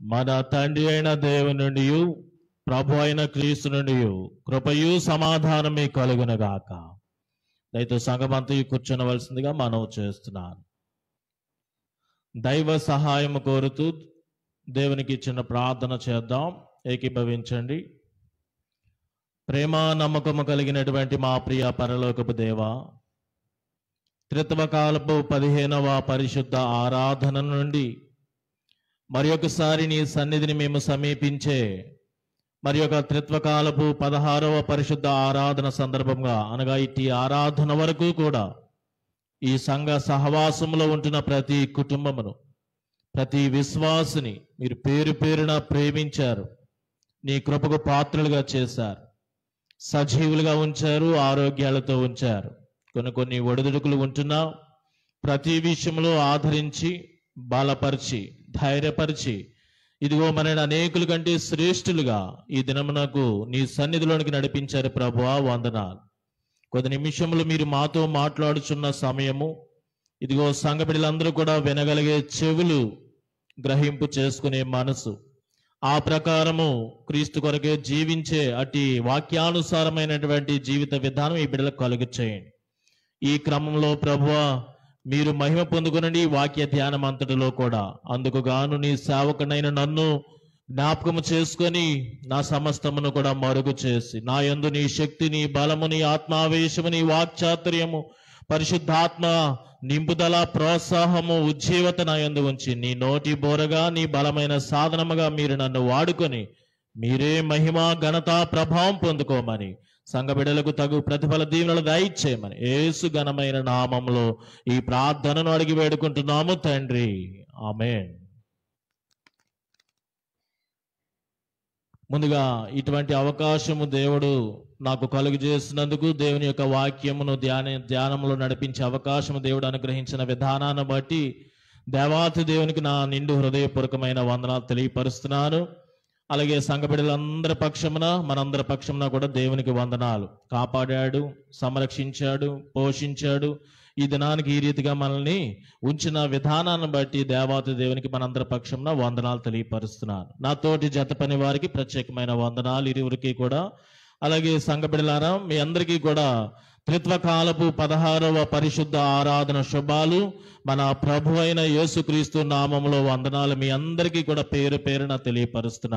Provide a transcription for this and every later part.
మన తండ్రి అయిన దేవుని నుండి ప్రభు అయిన క్రీస్తు నుండి కృపయు సమాధానమే కలుగునగాక దయతో సంగమంతా కూర్చునవలసిందిగా మనవి చేస్తున్నాను దైవ సహాయం కోరుతూ దేవునికి ఇచ్చిన ప్రార్థన చేద్దాం ఏకీభవించండి ప్రేమ నమ్మకము కలిగినటువంటి మా ప్రియ పరలోకపు దేవ త్రిత్వకాలపు పదిహేనవ పరిశుద్ధ ఆరాధన నుండి మరి ఒకసారి నీ సన్నిధిని మేము సమీపించే మరి ఒక త్రిత్వకాలపు పదహారవ పరిశుద్ధ ఆరాధన సందర్భంగా అనగా ఇట్టి ఆరాధన వరకు కూడా ఈ సంఘ సహవాసంలో ఉంటున్న ప్రతి కుటుంబమును ప్రతి విశ్వాసుని మీరు పేరు పేరున ప్రేమించారు నీ కృపకు పాత్రలుగా చేశారు సజీవులుగా ఉంచారు ఆరోగ్యాలతో ఉంచారు కొన్ని కొన్ని ఒడిదుడుకులు ఉంటున్నా ప్రతి విషయంలో ఆదరించి బలపరిచి ధైర్యపరిచి ఇదిగో మన అనేకుల కంటే శ్రేష్ఠులుగా ఈ దినమునకు నీ సన్నిధిలోనికి నడిపించారు ప్రభువా వందనాలు కొద్ది నిమిషములు మీరు మాతో మాట్లాడుచున్న సమయము ఇదిగో సంఘ బిడ్డలందరూ కూడా వినగలిగే చెవులు గ్రహింపు చేసుకునే మనసు ఆ ప్రకారము క్రీస్తు కొరకే జీవించే అట్టి వాక్యానుసారమైనటువంటి జీవిత విధానం ఈ బిడ్డలకు కలుగు చేయండి ఈ క్రమంలో ప్రభువా మీరు మహిమ పొందుకునండి ఈ వాక్య ధ్యానం అంతటిలో కూడా అందుకు గాను నీ సేవకునైన నన్ను జ్ఞాపకము చేసుకొని నా సమస్తమును కూడా మరుగు చేసి నా యందు నీ శక్తి నీ బలము నీ ఆత్మావేశము నీ వాక్చాతుర్యము పరిశుద్ధాత్మ నింపుదల ప్రోత్సాహము ఉజ్జీవత నా యందు ఉంచి నీ నోటి బోరగా నీ బలమైన సాధనముగా మీరు నన్ను వాడుకొని మీరే మహిమ ఘనత ప్రభావం పొందుకోమని సంఘ బిడ్డలకు తగు ప్రతిఫల దీవెనలు దయచేయమని ఏసు ఘనమైన నామంలో ఈ ప్రార్థనను అడిగి వేడుకుంటున్నాము తండ్రి ఆమేన్ ముందుగా ఇటువంటి అవకాశము దేవుడు నాకు కలుగు చేసినందుకు దేవుని యొక్క వాక్యమును ధ్యాన ధ్యానంలో నడిపించే అవకాశము దేవుడు అనుగ్రహించిన విధానాన్ని బట్టి దేవాతి దేవునికి నా నిండు హృదయపూర్వకమైన వందనాలు తెలియపరుస్తున్నాను అలాగే సంఘ బిడ్డలందరి పక్షమున మనందరి పక్షమున కూడా దేవునికి వందనాలు కాపాడాడు సంరక్షించాడు పోషించాడు ఈ దినానికి ఈ రీతిగా మనల్ని ఉంచిన విధానాన్ని బట్టి దేవాతి దేవునికి మనందరి పక్షమున వందనాలు తెలియపరుస్తున్నాను నా తోటి జత పని వారికి ప్రత్యేకమైన వందనాలు ఇరువురికి కూడా అలాగే సంఘ బిడ్డలారా మీ అందరికీ కూడా త్రిత్వకాలపు పదహారవ పరిశుద్ధ ఆరాధన శుభాలు మన ప్రభు అయిన యేసుక్రీస్తు నామములో వందనాలు మీ అందరికీ కూడా పేరు పేరున తెలియపరుస్తున్నా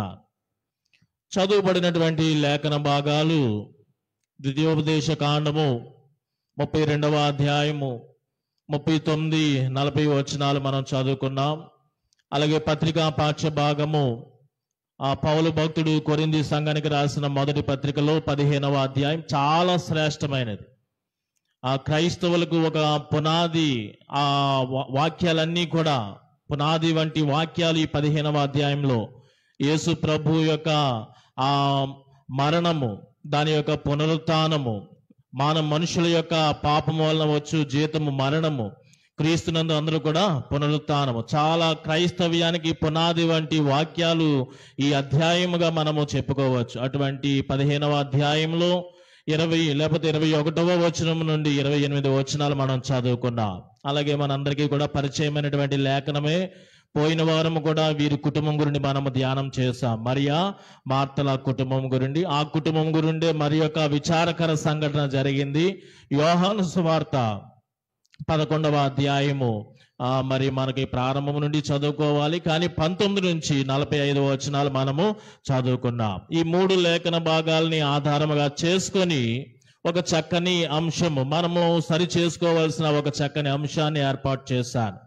చదువుబడినటువంటి లేఖన భాగాలు ద్వితీయోపదేశ కాండము ముప్పై రెండవ అధ్యాయము ముప్పై తొమ్మిది నలభై వచనాలు మనం చదువుకున్నాం అలాగే పత్రికా పాఠ్య భాగము ఆ పౌలు భక్తుడు కొరింది సంఘానికి రాసిన మొదటి పత్రికలో పదిహేనవ అధ్యాయం చాలా శ్రేష్టమైనది ఆ క్రైస్తవులకు ఒక పునాది ఆ వా- వాక్యాలన్నీ కూడా పునాది వంటి వాక్యాలు ఈ పదిహేనవ అధ్యాయంలో యేసు ప్రభు యొక్క ఆ మరణము దాని యొక్క పునరుత్నము మానవ మనుషుల యొక్క పాపము వలన వచ్చు జీతము మరణము క్రీస్తునందు అందరూ కూడా పునరుత్నము చాలా క్రైస్తవ్యానికి పునాది వంటి వాక్యాలు ఈ అధ్యాయముగా మనము చెప్పుకోవచ్చు అటువంటి పదిహేనవ అధ్యాయంలో ఇరవై లేకపోతే ఇరవై ఒకటవ వచనం నుండి ఇరవై ఎనిమిది వచనాలు మనం చదువుకున్నాం అలాగే మనందరికీ కూడా పరిచయమైనటువంటి లేఖనమే పోయిన వారం కూడా వీరి కుటుంబం గురించి మనము ధ్యానం చేశాం మరియా మార్తల కుటుంబం గురించి ఆ కుటుంబం గురిండే మరి యొక్క విచారకర సంఘటన జరిగింది యోహాను సువార్త పదకొండవ అధ్యాయము ఆ, మరి మనకి ప్రారంభం నుండి చదువుకోవాలి కానీ పంతొమ్మిది నుంచి నలభై ఐదు వచనాలు మనము చదువుకున్నాం ఈ మూడు లేఖన భాగాల్ని ఆధారముగా చేసుకొని ఒక చక్కని అంశము మనము సరి చేసుకోవాల్సిన ఒక చక్కని అంశాన్ని ఏర్పాటు చేశాను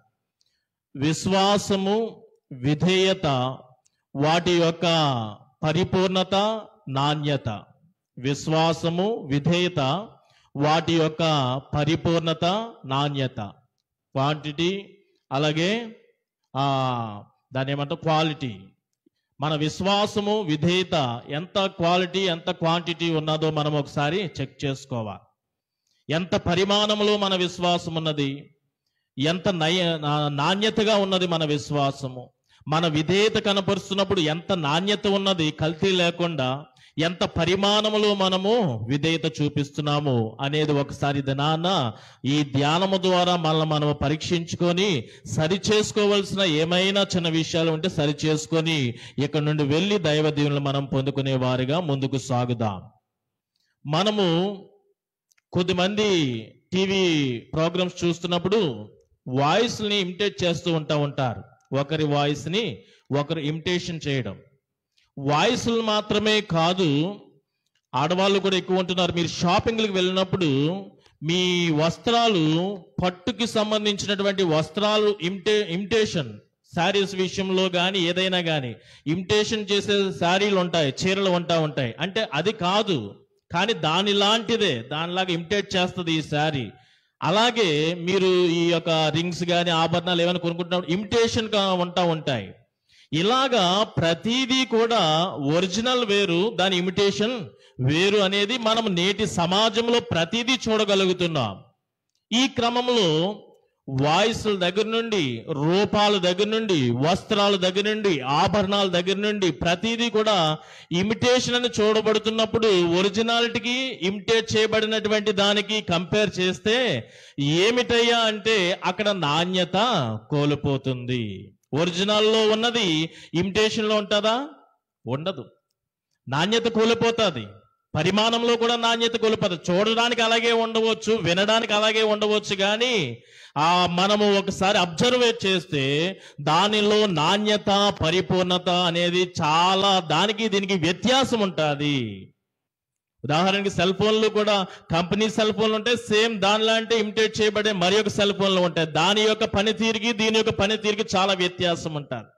విశ్వాసము విధేయత వాటి యొక్క పరిపూర్ణత నాణ్యత విశ్వాసము విధేయత వాటి యొక్క పరిపూర్ణత నాణ్యత క్వాంటిటీ అలాగే ఆ దాని ఏమంటారు క్వాలిటీ మన విశ్వాసము విధేయత ఎంత క్వాలిటీ ఎంత క్వాంటిటీ ఉన్నదో మనం ఒకసారి చెక్ చేసుకోవాలి ఎంత పరిమాణంలో మన విశ్వాసం ఉన్నది ఎంత నయ నా- నాణ్యతగా ఉన్నది మన విశ్వాసము మన విధేయత కనపరుస్తున్నప్పుడు ఎంత నాణ్యత ఉన్నది కల్తీ లేకుండా ఎంత పరిమాణములో మనము విధేయత చూపిస్తున్నాము అనేది ఒకసారి దినాన ఈ ధ్యానము ద్వారా మనల్ని మనము పరీక్షించుకొని సరి చేసుకోవలసిన ఏమైనా చిన్న విషయాలు ఉంటే సరి చేసుకొని ఇక్కడ నుండి వెళ్ళి దైవ దీవులను మనం పొందుకునే వారిగా ముందుకు సాగుదాం మనము కొద్దిమంది టీవీ ప్రోగ్రామ్స్ చూస్తున్నప్పుడు వాయిస్ ని ఇమిటేట్ చేస్తూ ఉంటా ఉంటారు ఒకరి వాయిస్ ని ఒకరు ఇమిటేషన్ చేయడం వాయిస్లు మాత్రమే కాదు ఆడవాళ్ళు కూడా ఎక్కువ ఉంటున్నారు మీరు షాపింగ్లకు వెళ్ళినప్పుడు మీ వస్త్రాలు పట్టుకి సంబంధించినటువంటి వస్త్రాలు ఇమిటే ఇమిటేషన్ శారీస్ విషయంలో కానీ ఏదైనా కానీ ఇమిటేషన్ చేసే శారీలు ఉంటాయి చీరలు ఉంటా ఉంటాయి అంటే అది కాదు కానీ దాని లాంటిదే దానిలాగా ఇమిటేట్ చేస్తుంది ఈ శారీ అలాగే మీరు ఈ యొక్క రింగ్స్ కానీ ఆభరణాలు ఏమైనా కొనుక్కుంటున్నప్పుడు ఇమిటేషన్ గా ఉంటా ఉంటాయి ఇలాగా ప్రతిదీ కూడా ఒరిజినల్ వేరు దాని ఇమిటేషన్ వేరు అనేది మనం నేటి సమాజంలో ప్రతిదీ చూడగలుగుతున్నాం ఈ క్రమంలో వాయిస్ల దగ్గర నుండి రూపాల దగ్గర నుండి వస్త్రాల దగ్గర నుండి ఆభరణాల దగ్గర నుండి ప్రతిదీ కూడా ఇమిటేషన్ అని చూడబడుతున్నప్పుడు ఒరిజినాలిటీకి ఇమిటేట్ చేయబడినటువంటి దానికి కంపేర్ చేస్తే ఏమిటయ్యా అంటే అక్కడ నాణ్యత కోల్పోతుంది ఒరిజినల్లో ఉన్నది ఇమిటేషన్లో ఉంటుందా ఉండదు నాణ్యత కోల్పోతుంది పరిమాణంలో కూడా నాణ్యత కోల్పోతుంది చూడడానికి అలాగే ఉండవచ్చు వినడానికి అలాగే ఉండవచ్చు కానీ ఆ మనము ఒకసారి అబ్జర్వేట్ చేస్తే దానిలో నాణ్యత పరిపూర్ణత అనేది చాలా దానికి దీనికి వ్యత్యాసం ఉంటుంది ఉదాహరణకి సెల్ ఫోన్లు కూడా కంపెనీ సెల్ ఫోన్లు ఉంటాయి సేమ్ దానిలాంటి ఇమిటేట్ చేయబడే మరి ఒక సెల్ ఫోన్లు ఉంటాయి దాని యొక్క పనితీరుకి దీని యొక్క పనితీరుకి చాలా వ్యత్యాసం ఉంటుంది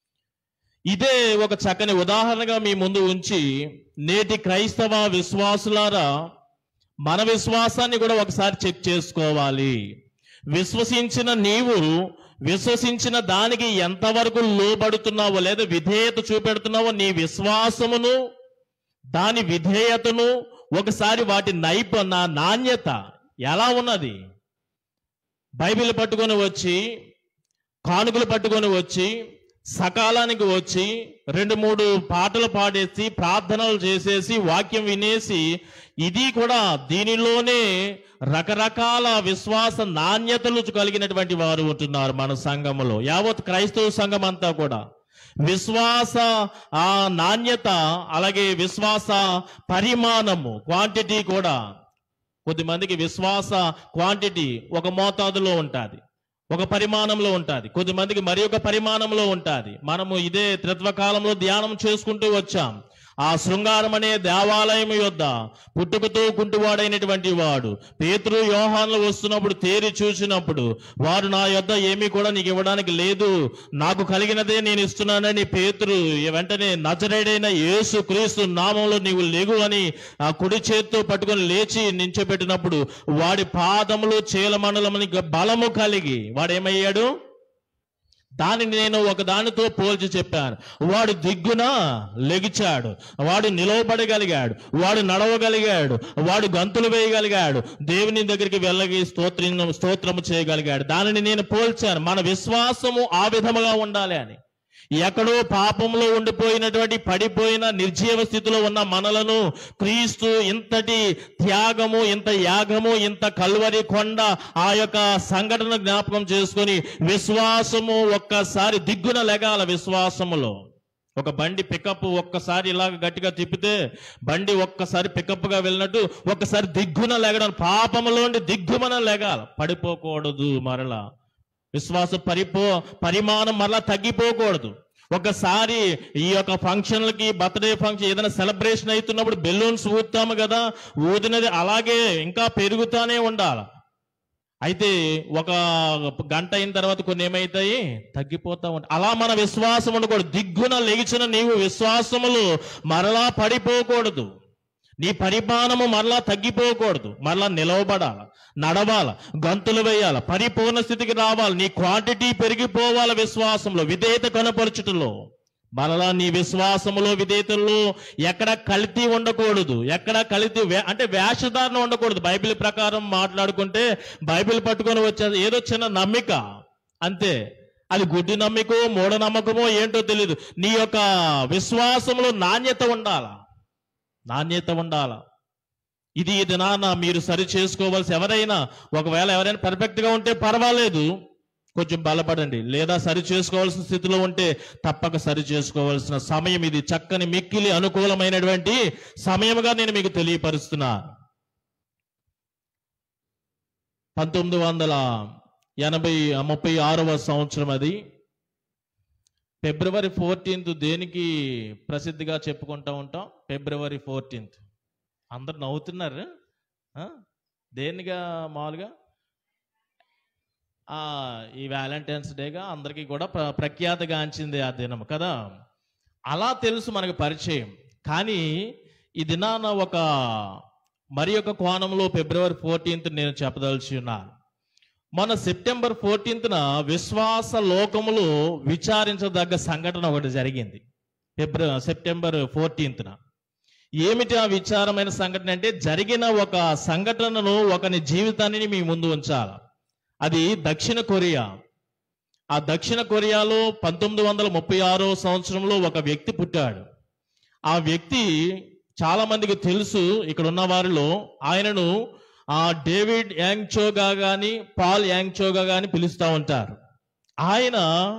ఇదే ఒక చక్కని ఉదాహరణగా మీ ముందు ఉంచి నేటి క్రైస్తవ విశ్వాసులారా మన విశ్వాసాన్ని కూడా ఒకసారి చెక్ చేసుకోవాలి విశ్వసించిన నీవు విశ్వసించిన దానికి ఎంతవరకు లోబడుతున్నావో లేదా విధేయత చూపెడుతున్నావో నీ విశ్వాసమును దాని విధేయతను ఒకసారి వాటి నైప నా నాణ్యత ఎలా ఉన్నది బైబిల్ పట్టుకొని వచ్చి కానుకలు పట్టుకొని వచ్చి సకాలానికి వచ్చి రెండు మూడు పాటలు పాడేసి ప్రార్థనలు చేసేసి వాక్యం వినేసి ఇది కూడా దీనిలోనే రకరకాల విశ్వాస నాణ్యతలు కలిగినటువంటి వారు ఉంటున్నారు మన సంఘములో యావత్ క్రైస్తవ సంఘం అంతా కూడా విశ్వాస ఆ నాణ్యత అలాగే విశ్వాస పరిమాణము క్వాంటిటీ కూడా కొద్దిమందికి విశ్వాస క్వాంటిటీ ఒక మోతాదులో ఉంటుంది ఒక పరిమాణంలో ఉంటుంది కొద్దిమందికి మరి ఒక పరిమాణంలో ఉంటుంది మనము ఇదే త్రిత్వ కాలంలో ధ్యానం చేసుకుంటూ వచ్చాం ఆ శృంగారం అనే దేవాలయం యొద్ద పుట్టుకతో కుంటివాడైనటువంటి వాడు పేతురు యోహాన్లు వస్తున్నప్పుడు తేరి చూసినప్పుడు వారు నా యొద్ద ఏమీ కూడా నీకు ఇవ్వడానికి లేదు నాకు కలిగినదే నేను ఇస్తున్నానని పేతురు వెంటనే నజరేడైన యేసు క్రీస్తు నామంలో నీవు లేగు అని ఆ కుడి చేత్తో పట్టుకొని లేచి నించోబెట్టినప్పుడు వాడి పాదములు చీలమండలమని బలము కలిగి వాడేమయ్యాడు దానిని నేను ఒక దానితో పోల్చి చెప్పాను వాడు దిగ్గున లెగిచాడు వాడు నిలవబడగలిగాడు వాడు నడవగలిగాడు వాడు గంతులు వేయగలిగాడు దేవుని దగ్గరికి వెళ్ళగి స్తోత్రం స్తోత్రము చేయగలిగాడు దానిని నేను పోల్చాను మన విశ్వాసము ఆ విధముగా ఉండాలి అని ఎక్కడో పాపంలో ఉండిపోయినటువంటి పడిపోయిన నిర్జీవ స్థితిలో ఉన్న మనలను క్రీస్తు ఇంతటి త్యాగము ఇంత యాగము ఇంత కల్వరి కొండ ఆ యొక్క సంఘటన జ్ఞాపకం చేసుకొని విశ్వాసము ఒక్కసారి దిగ్గున లెగాల విశ్వాసములో ఒక బండి పికప్ ఒక్కసారి ఇలాగ గట్టిగా తిప్పితే బండి ఒక్కసారి పికప్ గా వెళ్ళినట్టు ఒక్కసారి దిగ్గున లెగడం పాపములోండి దిగ్గుమన లెగాల పడిపోకూడదు మరలా విశ్వాస పరిపో పరిమాణం మరలా తగ్గిపోకూడదు ఒకసారి ఈ యొక్క ఫంక్షన్లకి బర్త్డే ఫంక్షన్ ఏదైనా సెలబ్రేషన్ అవుతున్నప్పుడు బెలూన్స్ ఊదుతాము కదా ఊదినది అలాగే ఇంకా పెరుగుతానే ఉండాలి అయితే ఒక గంట అయిన తర్వాత కొన్ని ఏమైతాయి తగ్గిపోతా ఉంటాయి అలా మన విశ్వాసం ఉండకూడదు దిగ్గున లెగిచిన నీవు విశ్వాసములు మరలా పడిపోకూడదు నీ పరిమాణము మరలా తగ్గిపోకూడదు మరలా నిలవబడాల నడవాల గంతులు వేయాల పరిపూర్ణ స్థితికి రావాలి నీ క్వాంటిటీ పెరిగిపోవాలి విశ్వాసంలో విధేయత కనపరచుటలో మరలా నీ విశ్వాసములో విధేయతల్లో ఎక్కడ కల్తీ ఉండకూడదు ఎక్కడ కల్తీ వే- అంటే వేషధారణ ఉండకూడదు బైబిల్ ప్రకారం మాట్లాడుకుంటే బైబిల్ పట్టుకొని వచ్చేది ఏదో చిన్న నమ్మిక అంతే అది గుడ్డి నమ్మికో మూఢ నమ్మకమో ఏంటో తెలియదు నీ యొక్క విశ్వాసంలో నాణ్యత ఉండాలా నాణ్యత ఉండాల ఇది ఈ దినాన మీరు సరి చేసుకోవాల్సి ఎవరైనా ఒకవేళ ఎవరైనా పర్ఫెక్ట్ గా ఉంటే పర్వాలేదు కొంచెం బలపడండి లేదా సరి చేసుకోవాల్సిన స్థితిలో ఉంటే తప్పక సరి చేసుకోవాల్సిన సమయం ఇది చక్కని మిక్కిలి అనుకూలమైనటువంటి సమయముగా నేను మీకు తెలియపరుస్తున్నా పంతొమ్మిది వందల ఎనభై ముప్పై ఆరవ సంవత్సరం అది ఫిబ్రవరి ఫోర్టీన్త్ దేనికి ప్రసిద్ధిగా చెప్పుకుంటా ఉంటాం ఫిబ్రవరి ఫోర్టీన్త్ అందరు నవ్వుతున్నారు ఆ? దేనిగా మామూలుగా ఆ, ఈ వ్యాలంటైన్స్ డేగా అందరికీ కూడా ప్ర ప్రఖ్యాతగాంచింది ఆ దినం కదా అలా తెలుసు మనకు పరిచయం కానీ ఈ దినాన ఒక మరి ఒక కోణంలో ఫిబ్రవరి ఫోర్టీన్త్ నేను చెప్పదలిచి ఉన్నాను మన సెప్టెంబర్ ఫోర్టీన్త్న విశ్వాస లోకములో విచారించదగ్గ సంఘటన ఒకటి జరిగింది ఫిబ్రవరి సెప్టెంబర్ ఫోర్టీన్త్న ఏమిటి ఆ విచారమైన సంఘటన అంటే జరిగిన ఒక సంఘటనను ఒకని జీవితాన్ని మీ ముందు ఉంచాలి అది దక్షిణ కొరియా ఆ దక్షిణ కొరియాలో పంతొమ్మిది వందల ముప్పై ఆరో సంవత్సరంలో ఒక వ్యక్తి పుట్టాడు ఆ వ్యక్తి చాలా మందికి తెలుసు ఇక్కడ ఉన్న వారిలో ఆయనను ఆ డేవిడ్ యాంగ్చోగా గాని పాల్ యాంగ్చోగా గాని పిలుస్తూ ఉంటారు ఆయన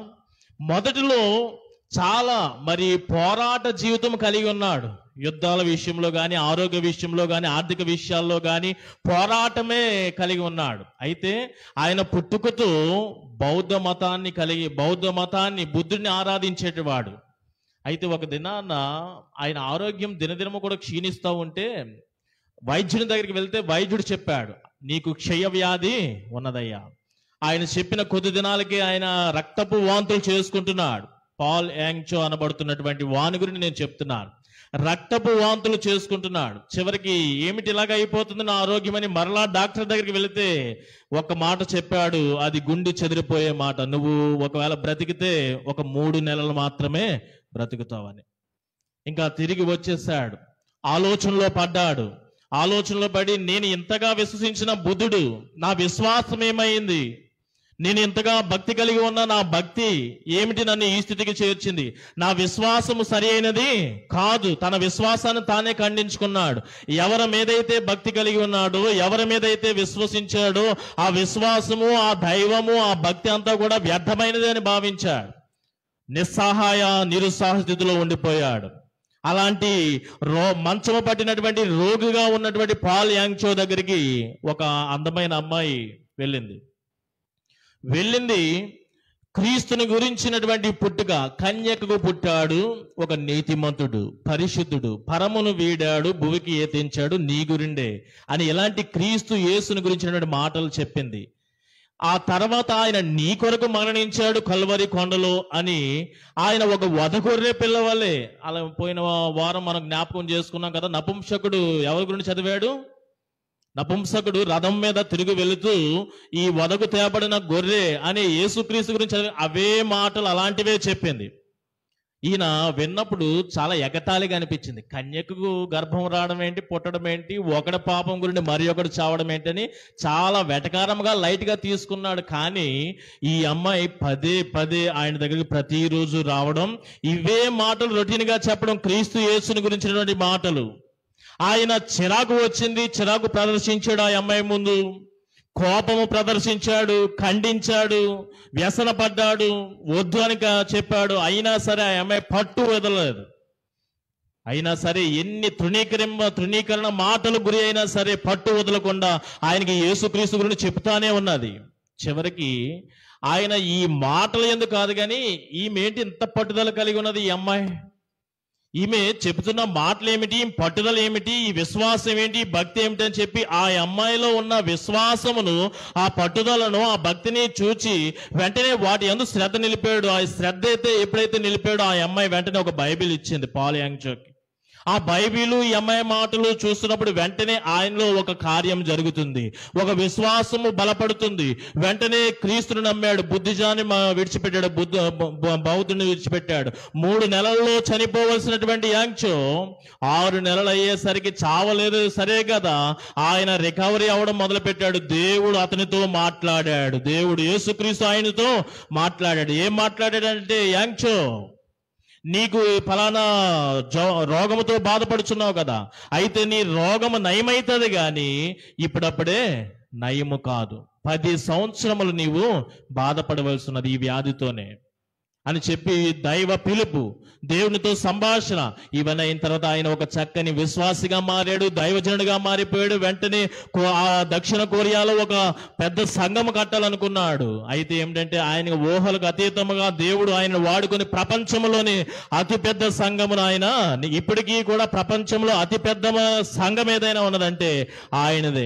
మొదటిలో చాలా మరి పోరాట జీవితం కలిగి ఉన్నాడు యుద్ధాల విషయంలో కానీ ఆరోగ్య విషయంలో కానీ ఆర్థిక విషయాల్లో కానీ పోరాటమే కలిగి ఉన్నాడు అయితే ఆయన పుట్టుకతో బౌద్ధ మతాన్ని కలిగి బౌద్ధ మతాన్ని బుద్ధుడిని ఆరాధించేటివాడు అయితే ఒక దినాన ఆయన ఆరోగ్యం దినదినము కూడా క్షీణిస్తూ ఉంటే వైద్యుని దగ్గరికి వెళ్తే వైద్యుడు చెప్పాడు నీకు క్షయ వ్యాధి ఉన్నదయ్యా ఆయన చెప్పిన కొద్ది దినాలకి ఆయన రక్తపు వాంతులు చేసుకుంటున్నాడు పాల్ యాంగ్చో అనబడుతున్నటువంటి వాని గురించి నేను చెప్తున్నాను రక్తపు వాంతులు చేసుకుంటున్నాడు చివరికి ఏమిటి ఇలాగ అయిపోతుంది నా ఆరోగ్యం అని మరలా డాక్టర్ దగ్గరికి వెళితే ఒక మాట చెప్పాడు అది గుండె చెదిరిపోయే మాట నువ్వు ఒకవేళ బ్రతికితే ఒక మూడు నెలలు మాత్రమే బ్రతుకుతావని ఇంకా తిరిగి వచ్చేసాడు ఆలోచనలో పడ్డాడు ఆలోచనలో పడి నేను ఇంతగా విశ్వసించిన బుద్ధుడు నా విశ్వాసం ఏమైంది నేను ఇంతగా భక్తి కలిగి ఉన్న నా భక్తి ఏమిటి నన్ను ఈ స్థితికి చేర్చింది నా విశ్వాసము సరి అయినది కాదు తన విశ్వాసాన్ని తానే ఖండించుకున్నాడు ఎవరి మీదైతే భక్తి కలిగి ఉన్నాడో ఎవరి మీదైతే విశ్వసించాడో ఆ విశ్వాసము ఆ దైవము ఆ భక్తి అంతా కూడా వ్యర్థమైనది అని భావించాడు నిస్సహాయ నిరుత్సాహ స్థితిలో ఉండిపోయాడు అలాంటి రో మంచము పట్టినటువంటి రోగిగా ఉన్నటువంటి పాల్ యాంగ్చో దగ్గరికి ఒక అందమైన అమ్మాయి వెళ్ళింది వెళ్ళింది క్రీస్తుని గురించినటువంటి పుట్టుక కన్యకకు పుట్టాడు ఒక నీతిమంతుడు పరిశుద్ధుడు పరమును వీడాడు భువికి ఏతించాడు నీ గురిండే అని ఎలాంటి క్రీస్తు యేసుని గురించినటువంటి మాటలు చెప్పింది ఆ తర్వాత ఆయన నీ కొరకు మరణించాడు కల్వరి కొండలో అని ఆయన ఒక వధగొర్రె పిల్లవలే అలా పోయిన వారం మనం జ్ఞాపకం చేసుకున్నాం కదా నపుంసకుడు ఎవరి గురించి చదివాడు నపుంసకుడు రథం మీద తిరిగి వెళుతూ ఈ వదకు తేబడిన గొర్రె అనే యేసుక్రీస్తు గురించి చదివి అవే మాటలు అలాంటివే చెప్పింది ఈయన విన్నప్పుడు చాలా ఎగతాళిగా అనిపించింది కన్యకు గర్భం రావడం ఏంటి పుట్టడం ఏంటి ఒకడి పాపం గురించి మరి ఒకటి చావడం ఏంటని చాలా వెటకారంగా లైట్ గా తీసుకున్నాడు కానీ ఈ అమ్మాయి పదే పదే ఆయన దగ్గరికి ప్రతిరోజు రావడం ఇవే మాటలు రొటీన్ గా చెప్పడం క్రీస్తు యేసుని గురించినటువంటి మాటలు ఆయన చిరాకు వచ్చింది చిరాకు ప్రదర్శించాడు ఆ అమ్మాయి ముందు కోపము ప్రదర్శించాడు ఖండించాడు వ్యసన పడ్డాడు వద్దు అని కా- చెప్పాడు అయినా సరే ఆ అమ్మాయి పట్టు వదలలేదు అయినా సరే ఎన్ని తృణీకరింప తృణీకరణ మాటలు గురి అయినా సరే పట్టు వదలకుండా ఆయనకి యేసుక్రీస్తు గురించి చెప్తానే ఉన్నది చివరికి ఆయన ఈ మాటలు ఎందుకు కాదు కానీ ఈమె ఏంటి ఇంత పట్టుదల కలిగి ఉన్నది ఈ అమ్మాయి ఈమె చెబుతున్న మాటలు ఏమిటి ఈ పట్టుదల ఏమిటి ఈ విశ్వాసం ఏంటి ఈ భక్తి ఏమిటి అని చెప్పి ఆ అమ్మాయిలో ఉన్న విశ్వాసమును ఆ పట్టుదలను ఆ భక్తిని చూచి వెంటనే వాటి అందు శ్రద్ధ నిలిపాడు ఆ శ్రద్ధ అయితే ఎప్పుడైతే నిలిపాడో ఆ అమ్మాయి వెంటనే ఒక బైబిల్ ఇచ్చింది పాల్ యాంగ్చోకి ఆ బైబిలు ఈ అమ్మాయి మాటలు చూస్తున్నప్పుడు వెంటనే ఆయనలో ఒక కార్యం జరుగుతుంది ఒక విశ్వాసము బలపడుతుంది వెంటనే క్రీస్తుని నమ్మాడు బుద్ధిజాన్ని మా- విడిచిపెట్టాడు బుద్ధ బ- బ- బౌద్ధుని విడిచిపెట్టాడు మూడు నెలల్లో చనిపోవలసినటువంటి యాంక్షో ఆరు నెలలు అయ్యేసరికి చావలేదు సరే కదా ఆయన రికవరీ అవడం మొదలుపెట్టాడు దేవుడు అతనితో మాట్లాడాడు దేవుడు యేసుక్రీస్తు ఆయనతో మాట్లాడాడు ఏం మాట్లాడాడంటే యాంక్షో నీకు ఫలానా జో రోగముతో బాధపడుచున్నావు కదా అయితే నీ రోగము నయమైతుంది కానీ ఇప్పుడప్పుడే నయము కాదు పది సంవత్సరములు నీవు బాధపడవలసి ఉన్నది ఈ వ్యాధితోనే అని చెప్పి దైవ పిలుపు దేవునితో సంభాషణ ఇవన్నీ అయిన తర్వాత ఆయన ఒక చక్కని విశ్వాసిగా మారాడు దైవజనుడిగా మారిపోయాడు వెంటనే కో- ఆ దక్షిణ కొరియాలో ఒక పెద్ద సంఘం కట్టాలనుకున్నాడు అయితే ఏమిటంటే ఆయన ఊహలకు అతీతముగా దేవుడు ఆయన వాడుకొని ప్రపంచంలోని అతిపెద్ద సంఘమును ఆయన ఇప్పటికీ కూడా ప్రపంచంలో అతిపెద్ద సంఘం ఏదైనా ఉన్నదంటే ఆయనదే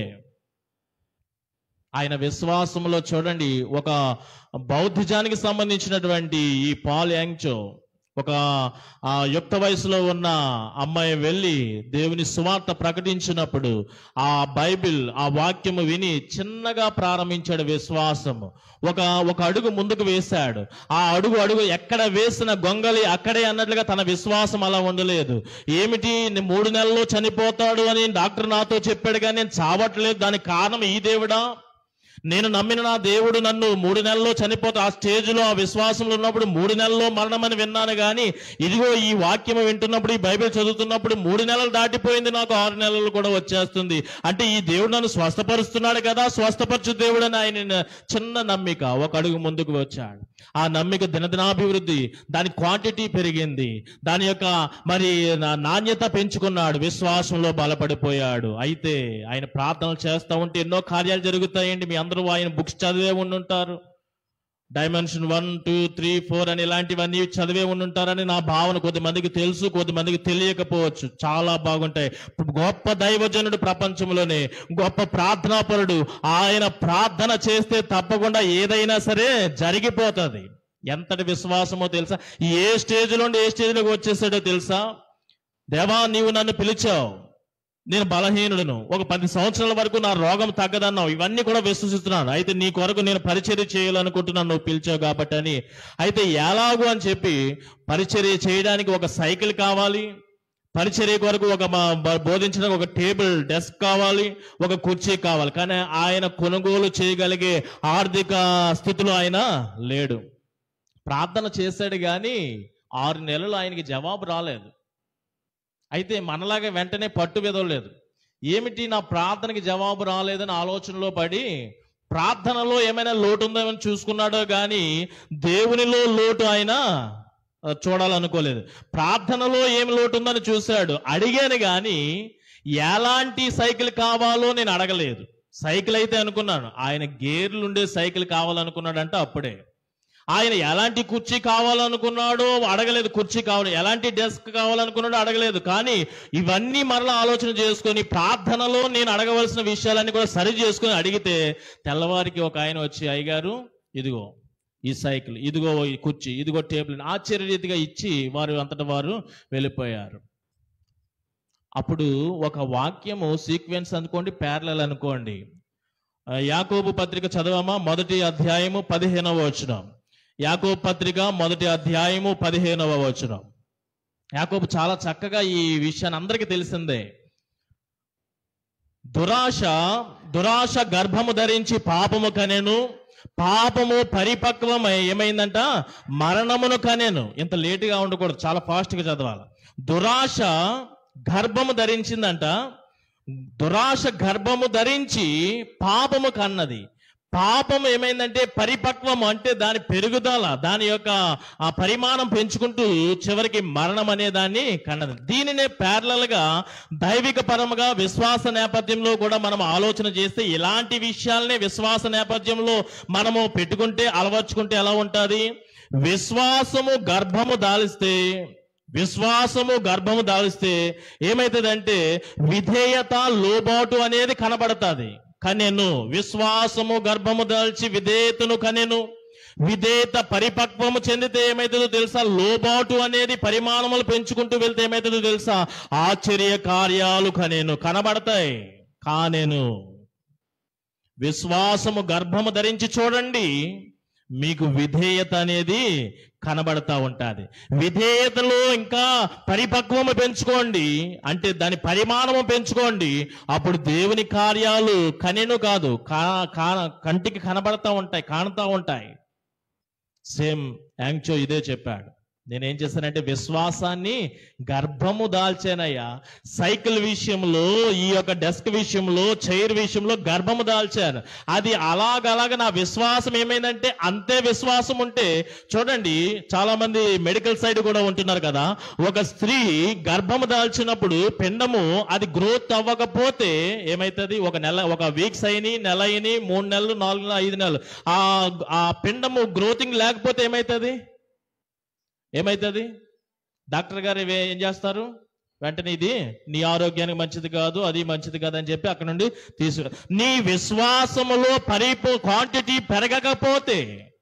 ఆయన విశ్వాసంలో చూడండి ఒక బౌద్ధిజానికి సంబంధించినటువంటి ఈ పాల్ యాంగ్చో ఒక ఆ యుక్త వయసులో ఉన్న అమ్మాయి వెళ్ళి దేవుని సువార్త ప్రకటించినప్పుడు ఆ బైబిల్ ఆ వాక్యము విని చిన్నగా ప్రారంభించాడు విశ్వాసము ఒక ఒక అడుగు ముందుకు వేశాడు ఆ అడుగు అడుగు ఎక్కడ వేసిన గొంగలి అక్కడే అన్నట్లుగా తన విశ్వాసం అలా ఉండలేదు ఏమిటి నేను మూడు నెలల్లో చనిపోతాడు అని డాక్టర్ నాతో చెప్పాడు కానీ నేను చావట్లేదు దానికి కారణం ఈ దేవుడా నేను నమ్మిన నా దేవుడు నన్ను మూడు నెలల్లో చనిపోతా ఆ స్టేజ్లో ఆ విశ్వాసంలో ఉన్నప్పుడు మూడు నెలల్లో మరణమని విన్నాను కానీ ఇదిగో ఈ వాక్యం వింటున్నప్పుడు ఈ బైబిల్ చదువుతున్నప్పుడు మూడు నెలలు దాటిపోయింది నాకు ఆరు నెలలు కూడా వచ్చేస్తుంది అంటే ఈ దేవుడు నన్ను స్వస్థపరుస్తున్నాడు కదా స్వస్థపరచు దేవుడు అని ఆయన చిన్న నమ్మిక ఒక అడుగు ముందుకు వచ్చాడు ఆ నమ్మిక దినదినాభివృద్ధి దాని క్వాంటిటీ పెరిగింది దాని యొక్క మరి నా- నాణ్యత పెంచుకున్నాడు విశ్వాసంలో బలపడిపోయాడు అయితే ఆయన ప్రార్థనలు చేస్తూ ఉంటే ఎన్నో కార్యాలు జరుగుతాయండి మీ అందరూ ఆయన బుక్స్ చదివే ఉండుంటారు dimension one two three four అని ఇలాంటివన్నీ చదివే ఉండుంటారని నా భావన కొద్దిమందికి తెలుసు కొద్దిమందికి తెలియకపోవచ్చు చాలా బాగుంటాయి గొప్ప దైవజనుడు ప్రపంచంలోనే గొప్ప ప్రార్థనాపరుడు ఆయన ప్రార్థన చేస్తే తప్పకుండా ఏదైనా సరే జరిగిపోతుంది ఎంతటి విశ్వాసమో తెలుసా ఏ స్టేజ్ నుండి ఏ స్టేజ్లోకి వచ్చేసాడో తెలుసా దేవా నీవు నన్ను పిలిచావు నేను బలహీనుడును ఒక పది సంవత్సరాల వరకు నా రోగం తగ్గదన్నావు ఇవన్నీ కూడా విశ్వసిస్తున్నాను అయితే నీ కొరకు నేను పరిచర్య చేయాలనుకుంటున్నాను నువ్వు పిలిచావు కాబట్టి అని అయితే ఎలాగూ అని చెప్పి పరిచర్య చేయడానికి ఒక సైకిల్ కావాలి పరిచర్య కొరకు ఒక మా- బ- బోధించడానికి ఒక టేబుల్ డెస్క్ కావాలి ఒక కుర్చీ కావాలి కానీ ఆయన కొనుగోలు చేయగలిగే ఆర్థిక స్థితిలో ఆయన లేడు ప్రార్థన చేశాడు కానీ ఆరు నెలలు ఆయనకి జవాబు రాలేదు అయితే మనలాగా వెంటనే పట్టు విదవలేదు ఏమిటి నా ప్రార్థనకి జవాబు రాలేదని ఆలోచనలో పడి ప్రార్థనలో ఏమైనా లోటు ఉందో అని చూసుకున్నాడో కానీ దేవునిలో లోటు ఆయన ఆ, చూడాలనుకోలేదు ప్రార్థనలో ఏమి లోటు ఉందని చూశాడు అడిగాను కానీ ఎలాంటి సైకిల్ కావాలో నేను అడగలేదు సైకిల్ అయితే అనుకున్నాను ఆయన గేర్లు ఉండే సైకిల్ కావాలనుకున్నాడంటే అప్పుడే ఆయన ఎలాంటి కుర్చీ కావాలనుకున్నాడో అడగలేదు కుర్చీ కావాలి ఎలాంటి డెస్క్ కావాలనుకున్నాడో అడగలేదు కానీ ఇవన్నీ మరలా ఆలోచన చేసుకొని ప్రార్థనలో నేను అడగవలసిన విషయాలన్నీ కూడా సరి చేసుకొని అడిగితే తెల్లవారికి ఒక ఆయన వచ్చి అయ్యగారు ఇదిగో ఈ సైకిల్ ఇదిగో ఈ కుర్చీ ఇదిగో టేబుల్ ఆశ్చర్యరీతిగా ఇచ్చి వారు అంతటా వారు వెళ్ళిపోయారు అప్పుడు ఒక వాక్యము సీక్వెన్స్ అనుకోండి ప్యారలల్ అనుకోండి ఆ, యాకోబు పత్రిక చదవమా మొదటి అధ్యాయము పదిహేనవ వచనం యాకోబు పత్రిక మొదటి అధ్యాయము పదిహేనవ వచనం యాకోబు చాలా చక్కగా ఈ విషయాన్ని అందరికీ తెలిసిందే దురాశ దురాశ గర్భము ధరించి పాపము కనెను పాపము పరిపక్వమై ఏమైందంట మరణమును కనెను ఇంత లేటుగా ఉండకూడదు చాలా ఫాస్ట్గా చదవాలి దురాశ గర్భము ధరించిందంట దురాశ గర్భము ధరించి పాపము కన్నది పాపం ఏమైందంటే పరిపక్వం అంటే దాని పెరుగుదల దాని యొక్క ఆ పరిమాణం పెంచుకుంటూ చివరికి మరణం అనే దాన్ని కన్నది దీనినే ప్యారలల్ గా దైవిక పరముగా విశ్వాస నేపథ్యంలో కూడా మనం ఆలోచన చేస్తే ఇలాంటి విషయాలనే విశ్వాస నేపథ్యంలో మనము పెట్టుకుంటే అలవర్చుకుంటే ఎలా ఉంటుంది విశ్వాసము గర్భము దాలిస్తే విశ్వాసము గర్భము దాలిస్తే ఏమైతుందంటే విధేయత లోబాటు అనేది కనబడుతుంది కనెను విశ్వాసము గర్భము దాల్చి విధేయతను కనెను విధేయత పరిపక్వము చెందితే ఏమైతుందో తెలుసా లోబాటు అనేది పరిమాణములు పెంచుకుంటూ వెళ్తే ఏమైతుందో తెలుసా ఆశ్చర్య కార్యాలు కనేను కనబడతాయి కానేను విశ్వాసము గర్భము ధరించి చూడండి మీకు విధేయత అనేది కనబడతా ఉంటుంది విధేయతలో ఇంకా పరిపక్వము పెంచుకోండి అంటే దాని పరిమాణము పెంచుకోండి అప్పుడు దేవుని కార్యాలు కనెను కాదు కా కా- కంటికి కనబడతా ఉంటాయి కానుతా ఉంటాయి సేమ్ యాంగ్చో ఇదే చెప్పాడు నేనేం చేశానంటే విశ్వాసాన్ని గర్భము దాల్చానయ్యా సైకిల్ విషయంలో ఈ యొక్క డెస్క్ విషయంలో చైర్ విషయంలో గర్భము దాల్చాను అది అలాగలాగ నా విశ్వాసం ఏమైందంటే అంతే విశ్వాసం ఉంటే చూడండి చాలా మంది మెడికల్ సైడ్ కూడా ఉంటున్నారు కదా ఒక స్త్రీ గర్భము దాల్చినప్పుడు పిండము అది గ్రోత్ అవ్వకపోతే ఏమైతుంది ఒక నెల ఒక వీక్స్ అయిని నెల అయిని మూడు నెలలు నాలుగు నెలలు ఐదు నెలలు ఆ ఆ పిండము గ్రోతింగ్ లేకపోతే ఏమైతుంది ఏమైతుంది డాక్టర్ గారు ఇవే ఏం చేస్తారు వెంటనే ఇది నీ ఆరోగ్యానికి మంచిది కాదు అది మంచిది కాదు అని చెప్పి అక్కడ నుండి తీసుకు నీ విశ్వాసములో పరిపూ క్వాంటిటీ పెరగకపోతే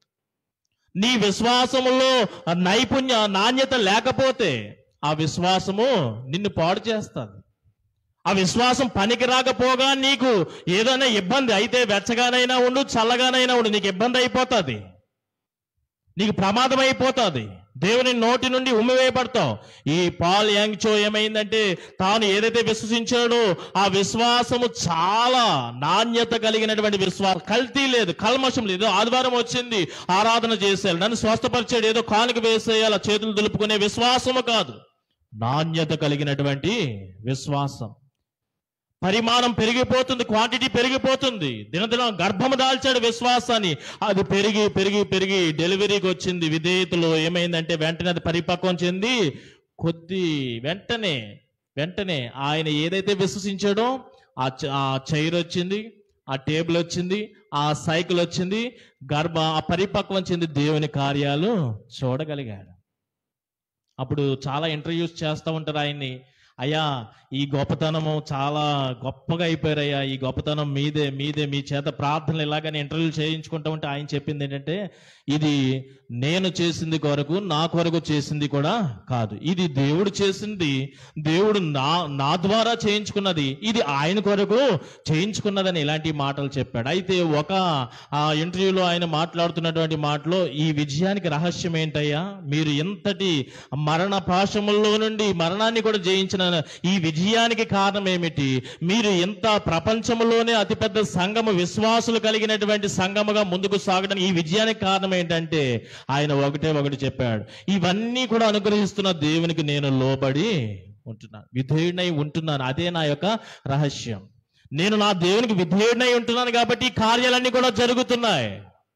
నీ విశ్వాసములో నైపుణ్య నాణ్యత లేకపోతే ఆ విశ్వాసము నిన్ను పాడు చేస్తుంది ఆ విశ్వాసం పనికి రాకపోగా నీకు ఏదైనా ఇబ్బంది అయితే వెచ్చగానైనా ఉండు చల్లగానైనా ఉండు నీకు ఇబ్బంది అయిపోతుంది నీకు ప్రమాదం అయిపోతుంది దేవుని నోటి నుండి ఉమ్మివేయబడతావు ఈ పాల్ యాంగ్చో ఏమైందంటే తాను ఏదైతే విశ్వసించాడో ఆ విశ్వాసము చాలా నాణ్యత కలిగినటువంటి విశ్వాసం కల్తీ లేదు కల్మషం లేదు ఆదివారం వచ్చింది ఆరాధన చేసేయాలి నన్ను స్వస్థపరిచాడు ఏదో కానుక వేసేయాలి చేతులు దులుపుకునే విశ్వాసము కాదు నాణ్యత కలిగినటువంటి విశ్వాసం పరిమాణం పెరిగిపోతుంది క్వాంటిటీ పెరిగిపోతుంది దినదినం గర్భము దాల్చాడు విశ్వాసాన్ని అది పెరిగి పెరిగి పెరిగి డెలివరీకి వచ్చింది విధేయతలో ఏమైందంటే వెంటనే అది పరిపక్వం చెంది కొద్ది వెంటనే వెంటనే ఆయన ఏదైతే విశ్వసించాడో ఆ చ- ఆ చైర్ వచ్చింది ఆ టేబుల్ వచ్చింది ఆ సైకిల్ వచ్చింది గర్భ ఆ పరిపక్వం చెంది దేవుని కార్యాలు చూడగలిగాడు అప్పుడు చాలా ఇంటర్వ్యూస్ చేస్తూ ఉంటారు ఆయన్ని అయ్యా ఈ గొప్పతనము చాలా గొప్పగా అయిపోయారయ్యా ఈ గొప్పతనం మీదే మీదే మీ చేత ప్రార్థనలు ఇలాగని ఇంటర్వ్యూ చేయించుకుంటా ఉంటే ఆయన చెప్పింది ఏంటంటే ఇది నేను చేసింది కొరకు నా కొరకు చేసింది కూడా కాదు ఇది దేవుడు చేసింది దేవుడు నా నా ద్వారా చేయించుకున్నది ఇది ఆయన కొరకు చేయించుకున్నదని ఇలాంటి మాటలు చెప్పాడు అయితే ఒక ఆ ఇంటర్వ్యూలో ఆయన మాట్లాడుతున్నటువంటి మాటలో ఈ విజయానికి రహస్యం ఏంటయ్యా మీరు ఎంతటి మరణ పాశముల్లో నుండి మరణాన్ని కూడా జయించిన ఈ విజయానికి కారణం ఏమిటి మీరు ఎంత ప్రపంచంలోనే అతిపెద్ద సంఘము విశ్వాసులు కలిగినటువంటి సంఘముగా ముందుకు సాగడానికి ఈ విజయానికి కారణం ఏంటంటే ఆయన ఒకటే ఒకటి చెప్పాడు ఇవన్నీ కూడా అనుగ్రహిస్తున్న దేవునికి నేను లోబడి ఉంటున్నాను విధేయుడై ఉంటున్నాను అదే నా యొక్క రహస్యం నేను నా దేవునికి విధేయుడై ఉంటున్నాను కాబట్టి ఈ కార్యాలన్నీ కూడా జరుగుతున్నాయి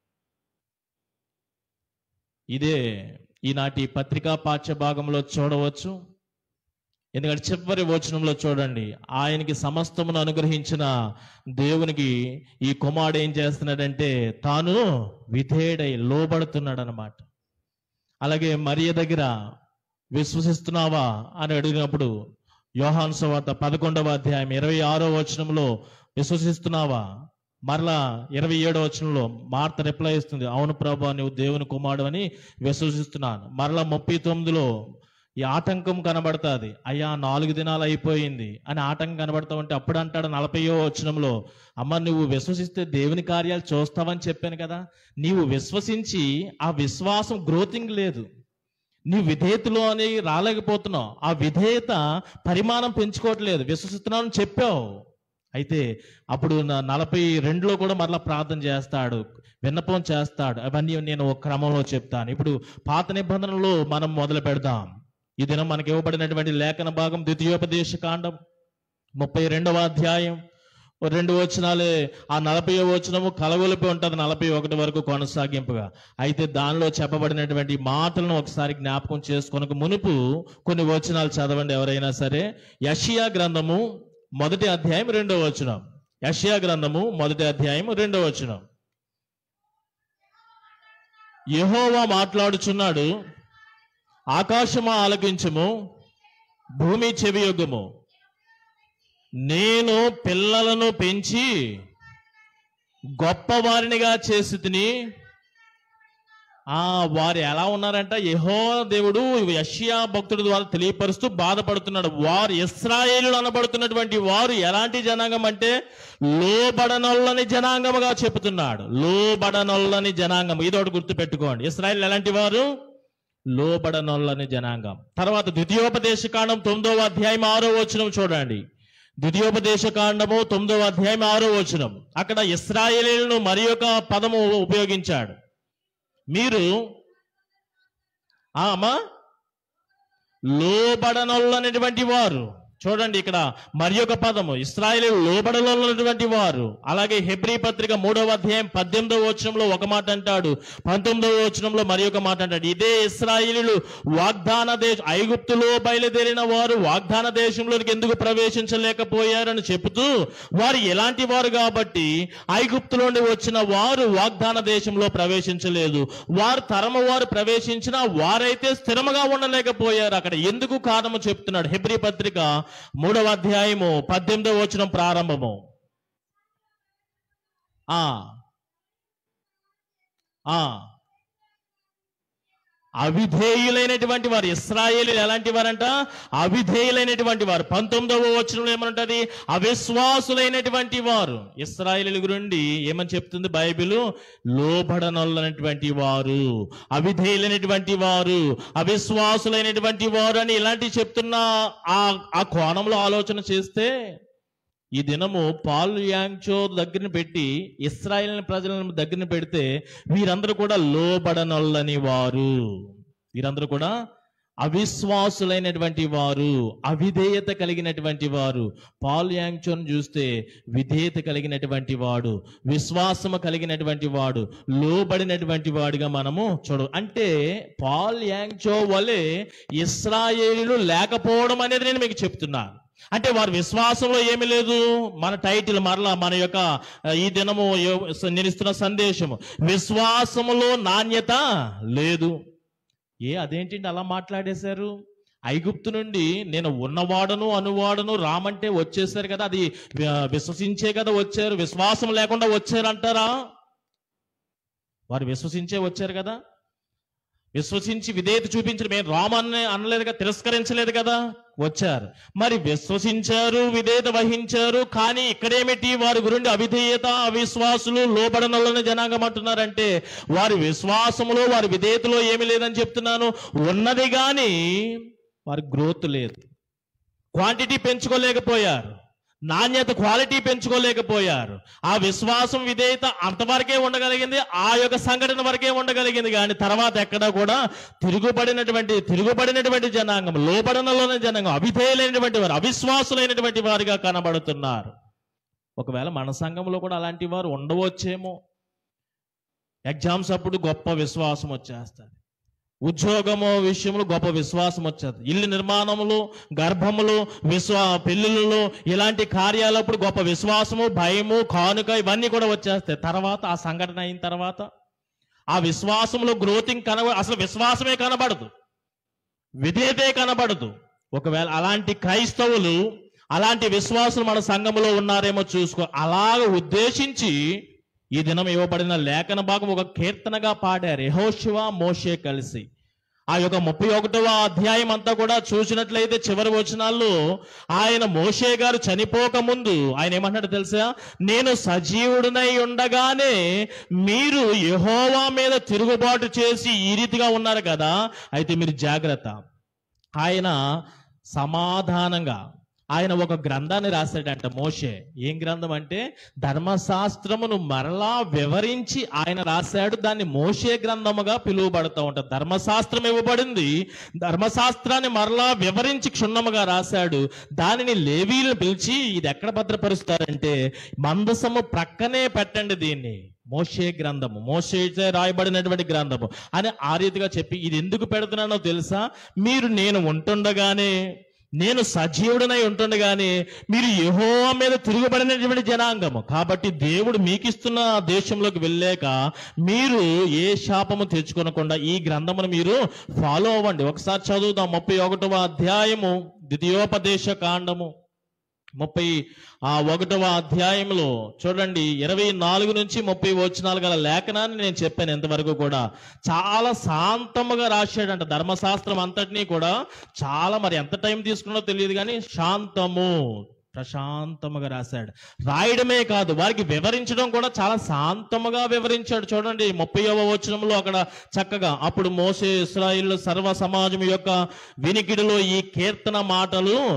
ఇదే ఈనాటి పత్రికా పాఠ్య భాగంలో చూడవచ్చు ఎందుకంటే చివరి వచనంలో చూడండి ఆయనకి సమస్తమును అనుగ్రహించిన దేవునికి ఈ కుమారుడు ఏం చేస్తున్నాడంటే తాను విధేయుడై లోబడుతున్నాడు అనమాట అలాగే మరియ దగ్గర విశ్వసిస్తున్నావా అని అడిగినప్పుడు యోహాను సువార్త పదకొండవ అధ్యాయం ఇరవై ఆరో వచనంలో విశ్వసిస్తున్నావా మరలా ఇరవై ఏడో వచనంలో మార్త రిప్లై ఇస్తుంది అవును ప్రభా నువ్వు దేవుని కుమారుడు అని విశ్వసిస్తున్నాను మరలా ముప్పై తొమ్మిదిలో ఈ ఆటంకం కనబడుతుంది అయ్యా నాలుగు దినాలు అయిపోయింది అని ఆటంకం కనబడతా ఉంటే అప్పుడు అంటాడు నలభైయో వచనంలో అమ్మ నువ్వు విశ్వసిస్తే దేవుని కార్యాలు చూస్తావని చెప్పాను కదా నీవు విశ్వసించి ఆ విశ్వాసం గ్రోతింగ్ లేదు నీ విధేయతలో అని రాలేకపోతున్నావు ఆ విధేయత పరిమాణం పెంచుకోవట్లేదు విశ్వసిస్తున్నాను చెప్పావు అయితే అప్పుడు నా- నలభై రెండులో కూడా మరలా ప్రార్థన చేస్తాడు విన్నపం చేస్తాడు అవన్నీ నేను ఒక క్రమంలో చెప్తాను ఇప్పుడు పాత నిబంధనలో మనం మొదలు పెడదాం ఈ దినం మనకి ఇవ్వబడినటువంటి లేఖన భాగం ద్వితీయోపదేశ కాండం ముప్పై రెండవ అధ్యాయం ఓ రెండు వచనాలే ఆ నలభై వచనము కలగొలిపి ఉంటుంది నలభై ఒకటి వరకు కొనసాగింపుగా అయితే దానిలో చెప్పబడినటువంటి మాటలను ఒకసారి జ్ఞాపకం చేసుకొనక మునుపు కొన్ని వచనాలు చదవండి ఎవరైనా సరే యషియా గ్రంథము మొదటి అధ్యాయం రెండో వచనం యషియా గ్రంథము మొదటి అధ్యాయం రెండో వచనం యెహోవా మాట్లాడుచున్నాడు ఆకాశమా ఆలకించుము భూమి చెవియొగ్గుము నేను పిల్లలను పెంచి గొప్పవారినిగా చేసి తిని ఆ వారు ఎలా ఉన్నారంట యెహో దేవుడు యషియా భక్తుడి ద్వారా తెలియపరుస్తూ బాధపడుతున్నాడు వారు ఇస్రాయేలు అనబడుతున్నటువంటి వారు ఎలాంటి జనాంగం అంటే లోబడనొల్లని జనాంగముగా చెబుతున్నాడు లోబడనొల్లని జనాంగం ఇదొకటి గుర్తు పెట్టుకోండి ఇస్రాయేల్ ఎలాంటి వారు లోబడనొల్లని జనాంగం తర్వాత ద్వితీయోపదేశ కాండం తొమ్మిదవ అధ్యాయం ఆరో వచనం చూడండి ద్వితీయోపదేశ కాండము తొమ్మిదవ అధ్యాయం ఆరో వచనం అక్కడ ఇస్రాయేలీలను మరి ఒక పదము ఉపయోగించాడు మీరు ఆ అమ్మా లోబడనొల్లనటువంటి వారు చూడండి ఇక్కడ మరి ఒక పదము ఇస్రాయేల్ లోబడనొల్లనటువంటి వారు అలాగే హెబ్రీ పత్రిక మూడవ అధ్యాయం పద్దెనిమిదవ వచనంలో ఒక మాట అంటాడు పంతొమ్మిదవ వచనంలో మరి ఒక మాట అంటాడు ఇదే ఇస్రాయేలీలు వాగ్దాన దేశ ఐగుప్తులో బయలుదేరిన వారు వాగ్దాన దేశంలోనికి ఎందుకు ప్రవేశించలేకపోయారని చెబుతూ వారు ఎలాంటి వారు కాబట్టి ఐగుప్తులోని వచ్చిన వారు వాగ్దాన దేశంలో ప్రవేశించలేదు వారు తరము వారు ప్రవేశించిన వారైతే స్థిరముగా ఉండలేకపోయారు అక్కడ ఎందుకు కారణము చెప్తున్నాడు హెబ్రి పత్రిక మూడవ అధ్యాయము పద్దెనిమిదవ వచనం ప్రారంభము ఆ ఆ అవిధేయులైనటువంటి వారు ఇస్రాయేలు ఎలాంటి వారంట అవిధేయులైనటువంటి వారు పంతొమ్మిదవ వచనంలో ఏమంటది అవిశ్వాసులైనటువంటి వారు ఇస్రాయేలు గురించి ఏమని చెప్తుంది బైబిల్ లోబడనొల్లనటువంటి వారు అవిధేయులైనటువంటి వారు అవిశ్వాసులైనటువంటి వారు అని ఇలాంటివి చెప్తున్న ఆ ఆ కోణంలో ఆలోచన చేస్తే ఈ దినము పాల్ యాంగ్చో దగ్గర పెట్టి ఇస్రాయేల్ ప్రజలను దగ్గర పెడితే వీరందరూ కూడా లోబడనొల్లని వారు వీరందరూ కూడా అవిశ్వాసులైనటువంటి వారు అవిధేయత కలిగినటువంటి వారు పాల్ యాంగ్చోను చూస్తే విధేయత కలిగినటువంటి వాడు విశ్వాసము కలిగినటువంటి వాడు లోబడినటువంటి వాడిగా మనము చూడ అంటే పాల్ యాంగ్చో వలె ఇస్రాయేలీలు లేకపోవడం అనేది నేను మీకు చెప్తున్నాను అంటే వారి విశ్వాసంలో ఏమీ లేదు మన టైటిల్ మరలా మన యొక్క ఆ, ఈ దినము ఏ- నేను ఇస్తున్న సందేశము విశ్వాసములో నాణ్యత లేదు ఏ అదేంటండి అలా మాట్లాడేశారు ఐగుప్తు నుండి నేను ఉన్నవాడను అనువాడను రామంటే వచ్చేసారు కదా అది వి- విశ్వసించే కదా వచ్చారు విశ్వాసం లేకుండా వచ్చారు అంటారా వారు విశ్వసించే వచ్చారు కదా విశ్వసించి విధేయత చూపించడం మేము రామన్నే అనలేదు కదా తిరస్కరించలేదు కదా వచ్చారు మరి విశ్వసించారు విధేయత వహించారు కానీ ఇక్కడేమిటి వారి గురించి అవిధేయత అవిశ్వాసులు లోబడనలని జనాంగం అంటున్నారంటే వారి విశ్వాసములో వారి విధేయతలో ఏమీ లేదని చెప్తున్నాను ఉన్నది కానీ వారి గ్రోత్ లేదు క్వాంటిటీ పెంచుకోలేకపోయారు నాణ్యత క్వాలిటీ పెంచుకోలేకపోయారు ఆ విశ్వాసం విధేయత అంతవరకే ఉండగలిగింది ఆ యొక్క సంఘటన వరకే ఉండగలిగింది కానీ తర్వాత ఎక్కడా కూడా తిరుగుబడినటువంటి తిరుగుబడినటువంటి జనాంగం లోబడనలోని జనాంగం అవిధేయులైనటువంటి వారు అవిశ్వాసులైనటువంటి వారిగా కనబడుతున్నారు ఒకవేళ మన సంఘంలో కూడా అలాంటి వారు ఉండవచ్చేమో ఎగ్జామ్స్ అప్పుడు గొప్ప విశ్వాసం వచ్చేస్తుంది ఉద్యోగము విషయంలో గొప్ప విశ్వాసం వచ్చేది ఇల్లు నిర్మాణములు గర్భములు విశ్వా పెళ్ళిళ్ళలో ఇలాంటి కార్యాలప్పుడు గొప్ప విశ్వాసము భయము కానుక ఇవన్నీ కూడా వచ్చేస్తాయి తర్వాత ఆ సంఘటన అయిన తర్వాత ఆ విశ్వాసంలో గ్రోతింగ్ కనబ అసలు విశ్వాసమే కనబడదు విధేయతే కనబడదు ఒకవేళ అలాంటి క్రైస్తవులు అలాంటి విశ్వాసులు మన సంఘములో ఉన్నారేమో చూసుకో అలాగ ఉద్దేశించి ఈ దినం ఇవ్వబడిన లేఖన భాగం ఒక కీర్తనగా పాడారు యెహోషువ మోషే కలిసి ఆ యొక్క ముప్పై ఒకటవ అధ్యాయం అంతా కూడా చూసినట్లయితే చివరి వచనాల్లో ఆయన మోషే గారు చనిపోక ముందు ఆయన ఏమంటాడు తెలుసా నేను సజీవుడినై ఉండగానే మీరు యెహోవా మీద తిరుగుబాటు చేసి ఈ రీతిగా ఉన్నారు కదా అయితే మీరు జాగ్రత్త ఆయన సమాధానంగా ఆయన ఒక గ్రంథాన్ని రాశాడంట మోషే ఏం గ్రంథం అంటే ధర్మశాస్త్రమును మరలా వివరించి ఆయన రాశాడు దాన్ని మోషే గ్రంథముగా పిలువబడుతూ ఉంటుంది ధర్మశాస్త్రం ఇవ్వబడింది ధర్మశాస్త్రాన్ని మరలా వివరించి క్షుణ్ణముగా రాశాడు దానిని లేవీలు పిలిచి ఇది ఎక్కడ భద్రపరుస్తారంటే మందసము ప్రక్కనే పెట్టండి దీన్ని మోషే గ్రంథము మోషే రాయబడినటువంటి గ్రంథము అని ఆ రీతిగా చెప్పి ఇది ఎందుకు పెడుతున్నానో తెలుసా మీరు నేను ఉంటుండగానే నేను సజీవుడనై ఉంటుండగానే మీరు యెహోవా మీద తిరుగుబడినటువంటి జనాంగము కాబట్టి దేవుడు మీకిస్తున్న దేశంలోకి వెళ్ళాక మీరు ఏ శాపము తెచ్చుకొనకుండా ఈ గ్రంథమును మీరు ఫాలో అవ్వండి ఒకసారి చదువుదాం ముప్పై ఒకటవ అధ్యాయము ద్వితీయోపదేశ కాండము ముప్పై ఆ ఒకటవ అధ్యాయంలో చూడండి ఇరవై నాలుగు నుంచి ముప్పై వచనాలు గల లేఖనాన్ని నేను చెప్పాను ఎంతవరకు కూడా చాలా శాంతముగా రాశాడంట ధర్మశాస్త్రం అంతటినీ కూడా చాలా మరి ఎంత టైం తీసుకున్నో తెలియదు కానీ శాంతము ప్రశాంతముగా రాశాడు రాయడమే కాదు వారికి వివరించడం కూడా చాలా శాంతముగా వివరించాడు చూడండి ముప్పైవ వచనంలో అక్కడ చక్కగా అప్పుడు మోసే ఇస్రాయిల్ సర్వ సమాజం యొక్క వినికిడిలో ఈ కీర్తన మాటలు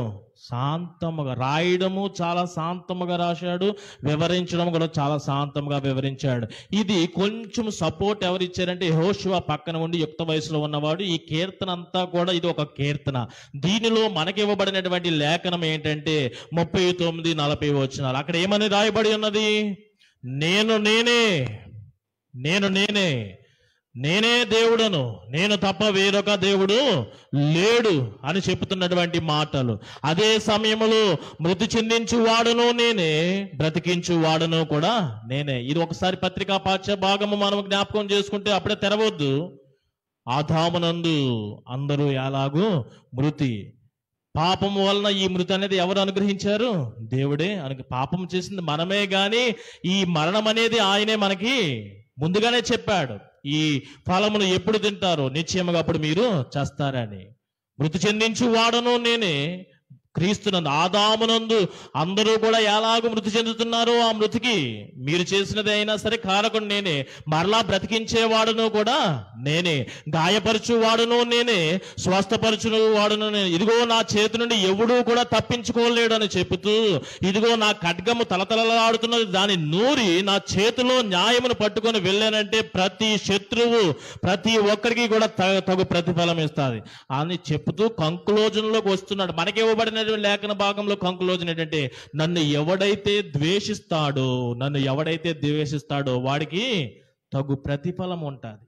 శాంతముగా రాయడము చాలా శాంతముగా రాశాడు వివరించడం కూడా చాలా శాంతంగా వివరించాడు ఇది కొంచెం సపోర్ట్ ఎవరు ఇచ్చారంటే హోషువా పక్కన ఉండి యుక్త వయసులో ఉన్నవాడు ఈ కీర్తన అంతా కూడా ఇది ఒక కీర్తన దీనిలో మనకి ఇవ్వబడినటువంటి లేఖనం ఏంటంటే ముప్పై తొమ్మిది నలభై వచ్చినారు అక్కడ ఏమని రాయబడి ఉన్నది నేను నేనే నేను నేనే నేనే దేవుడను నేను తప్ప వేరొక దేవుడు లేడు అని చెప్తున్నటువంటి మాటలు అదే సమయంలో మృతి చెందించు వాడును నేనే బ్రతికించు వాడును కూడా నేనే ఇది ఒకసారి పత్రికా పాఠ్య భాగము మనం జ్ఞాపకం చేసుకుంటే అప్పుడే తెరవద్దు ఆదామునందు అందరూ ఎలాగూ మృతి పాపం వలన ఈ మృతి అనేది ఎవరు అనుగ్రహించారు దేవుడే అను పాపం చేసింది మనమే గాని ఈ మరణం అనేది ఆయనే మనకి ముందుగానే చెప్పాడు ఈ ఫలమును ఎప్పుడు తింటారో నిశ్చయముగా అప్పుడు మీరు చేస్తారని మృతి చెందించు వాడను నేనే క్రీస్తునందు ఆదామునందు అందరూ కూడా ఎలాగో మృతి చెందుతున్నారో ఆ మృతికి మీరు చేసినది అయినా సరే కారకుడు నేనే మరలా బ్రతికించేవాడును కూడా నేనే గాయపరచు వాడును నేనే స్వస్థపరచును వాడును నేనే ఇదిగో నా చేతి నుండి ఎవడూ కూడా తప్పించుకోలేడు అని చెబుతూ ఇదిగో నా ఖడ్గము తలతలలాడుతున్నది దాని నూరి నా చేతిలో న్యాయమును పట్టుకొని వెళ్ళానంటే ప్రతి శత్రువు ప్రతి ఒక్కరికి కూడా త- తగు ప్రతిఫలం ఇస్తుంది అని చెప్తూ కంక్లోజన్లోకి వస్తున్నాడు మనకి ఇవ్వబడిన లేఖన భాగంలో కంక్లోజన్ ఏంటంటే నన్ను ఎవడైతే ద్వేషిస్తాడో నన్ను ఎవడైతే ద్వేషిస్తాడో వాడికి తగు ప్రతిఫలం ఉంటుంది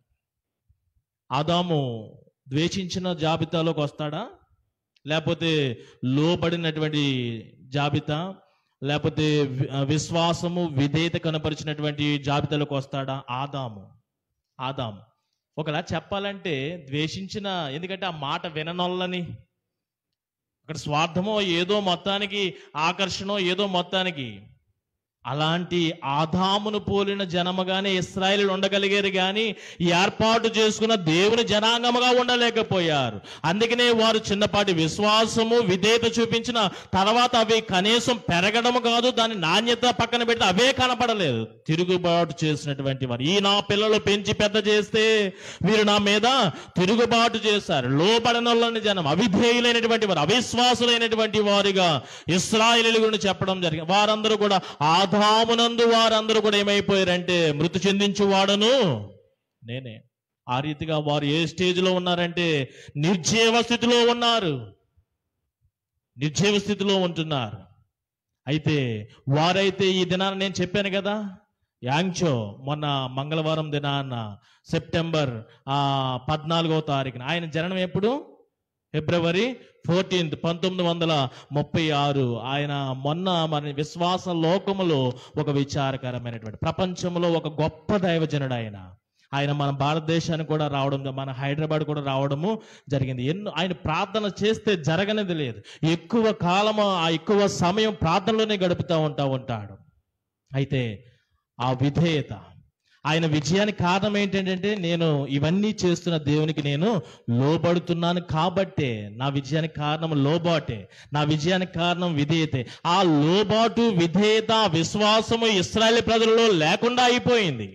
ఆదాము ద్వేషించిన జాబితాలోకి వస్తాడా లేకపోతే లోబడినటువంటి జాబితా లేకపోతే వి- విశ్వాసము విధేయత కనపరిచినటువంటి జాబితాలోకి వస్తాడా ఆదాము ఆదాము ఒకలా చెప్పాలంటే ద్వేషించిన ఎందుకంటే ఆ మాట విననొల్లని అక్కడ స్వార్థమో ఏదో మొత్తానికి ఆకర్షణో ఏదో మొత్తానికి అలాంటి ఆదామును పోలిన జనముగానే ఇస్రాయేలు ఉండగలిగారు కానీ ఏర్పాటు చేసుకున్న దేవుని జనాంగముగా ఉండలేకపోయారు అందుకనే వారు చిన్నపాటి విశ్వాసము విధేయత చూపించిన తర్వాత అవి కనీసం పెరగడం కాదు దాని నాణ్యత పక్కన పెడితే అవే కనపడలేదు తిరుగుబాటు చేసినటువంటి వారు ఈ నా పిల్లలు పెంచి పెద్ద చేస్తే వీరు నా మీద తిరుగుబాటు చేశారు లోబడనొల్లని జనం అవిధేయులైనటువంటి వారు అవిశ్వాసులైనటువంటి వారిగా ఇస్రాయేలీల గురించి చెప్పడం జరిగింది వారందరూ కూడా ఆదామునందు వారందరూ కూడా ఏమైపోయారంటే మృతి చెందించు వాడను నేనే ఆ రీతిగా వారు ఏ స్టేజ్లో ఉన్నారంటే నిర్జీవ స్థితిలో ఉన్నారు నిర్జీవ స్థితిలో ఉంటున్నారు అయితే వారైతే ఈ దినాన్ని నేను చెప్పాను కదా యాంగ్చో మొన్న మంగళవారం దినాన్న సెప్టెంబర్ ఆ పద్నాలుగవ తారీఖున ఆయన జననం ఎప్పుడు ఫిబ్రవరి ఫోర్టీన్త్ పంతొమ్మిది వందల ముప్పై ఆరు ఆయన మొన్న మన విశ్వాస లోకములో ఒక విచారకరమైనటువంటి ప్రపంచంలో ఒక గొప్ప దైవజనుడు ఆయన ఆయన మన భారతదేశానికి కూడా రావడం మన హైదరాబాద్ కూడా రావడము జరిగింది ఎన్నో ఆయన ప్రార్థన చేస్తే జరగనిది లేదు ఎక్కువ కాలము ఆ ఎక్కువ సమయం ప్రార్థనలోనే గడుపుతూ ఉంటా ఉంటాడు అయితే ఆ విధేయత ఆయన విజయానికి కారణం ఏంటంటే నేను ఇవన్నీ చేస్తున్న దేవునికి నేను లోబడుతున్నాను కాబట్టే నా విజయానికి కారణం లోబాటే నా విజయానికి కారణం విధేయతే ఆ లోబాటు విధేయత విశ్వాసము ఇస్రాయేల్ ప్రజలలో లేకుండా అయిపోయింది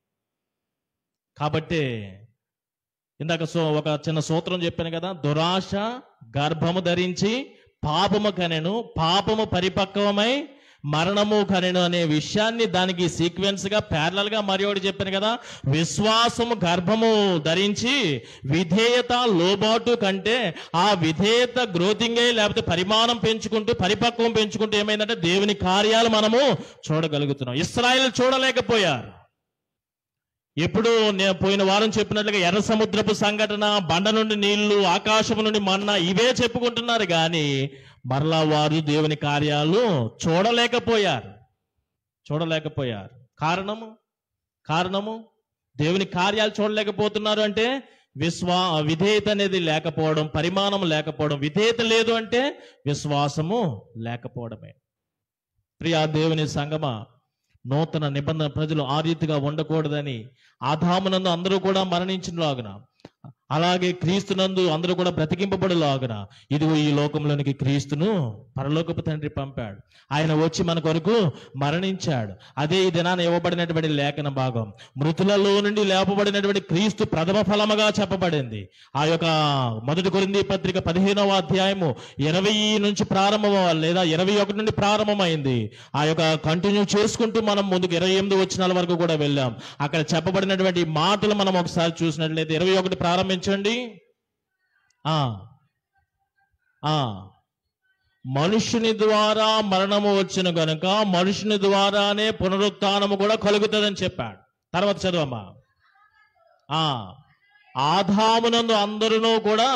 కాబట్టే ఇందాక సో ఒక చిన్న సూత్రం చెప్పాను కదా దురాశ గర్భము ధరించి పాపము కనెను పాపము పరిపక్వమై మరణము కనెను అనే విషయాన్ని దానికి సీక్వెన్స్ గా ప్యారలల్ గా మరి ఒకటి చెప్పాను కదా విశ్వాసము గర్భము ధరించి విధేయత లోబాటు కంటే ఆ విధేయత గ్రోతింగ్ అయ్యి లేకపోతే పరిమాణం పెంచుకుంటూ పరిపక్వం పెంచుకుంటూ ఏమైందంటే దేవుని కార్యాలు మనము చూడగలుగుతున్నాం ఇస్రాయల్ చూడలేకపోయారు ఎప్పుడు నేను పోయిన వారం చెప్పినట్లుగా ఎర్ర సముద్రపు సంఘటన బండ నుండి నీళ్లు ఆకాశం నుండి మన్నా ఇవే చెప్పుకుంటున్నారు కానీ మరలా వారు దేవుని కార్యాలు చూడలేకపోయారు చూడలేకపోయారు కారణము కారణము దేవుని కార్యాలు చూడలేకపోతున్నారు అంటే విశ్వా విధేయత అనేది లేకపోవడం పరిమాణం లేకపోవడం విధేయత లేదు అంటే విశ్వాసము లేకపోవడమే ప్రియా దేవుని సంగమా నూతన నిబంధన ప్రజలు ఆ రీతిగా ఉండకూడదని ఆదామునందు అందరూ కూడా మరణించిన లాగున అలాగే క్రీస్తునందు అందరూ కూడా బ్రతికింపబడులాగున ఇదిగో ఈ లోకంలోనికి క్రీస్తును పరలోకపు తండ్రి పంపాడు ఆయన వచ్చి మన కొరకు మరణించాడు అదే ఈ దినాన ఇవ్వబడినటువంటి లేఖన భాగం మృతులలో నుండి లేపబడినటువంటి క్రీస్తు ప్రథమ ఫలముగా చెప్పబడింది ఆ యొక్క మొదటి కొరింది పత్రిక పదిహేనవ అధ్యాయము ఇరవై నుంచి ప్రారంభం లేదా ఇరవై ఒకటి నుండి ప్రారంభమైంది ఆ యొక్క కంటిన్యూ చేసుకుంటూ మనం ముందుకు ఇరవై ఎనిమిది వచ్చినాల వరకు కూడా వెళ్ళాం అక్కడ చెప్పబడినటువంటి మాటలు మనం ఒకసారి చూసినట్లయితే ఇరవై ఒకటి ప్రారంభించండి ఆ ఆ మనుషుని ద్వారా మరణము వచ్చిన గనుక మనుషుని ద్వారానే పునరుత్థానము కూడా కలుగుతుందని చెప్పాడు తర్వాత చదవమ్మా ఆ ఆదామునందు అందరూ కూడా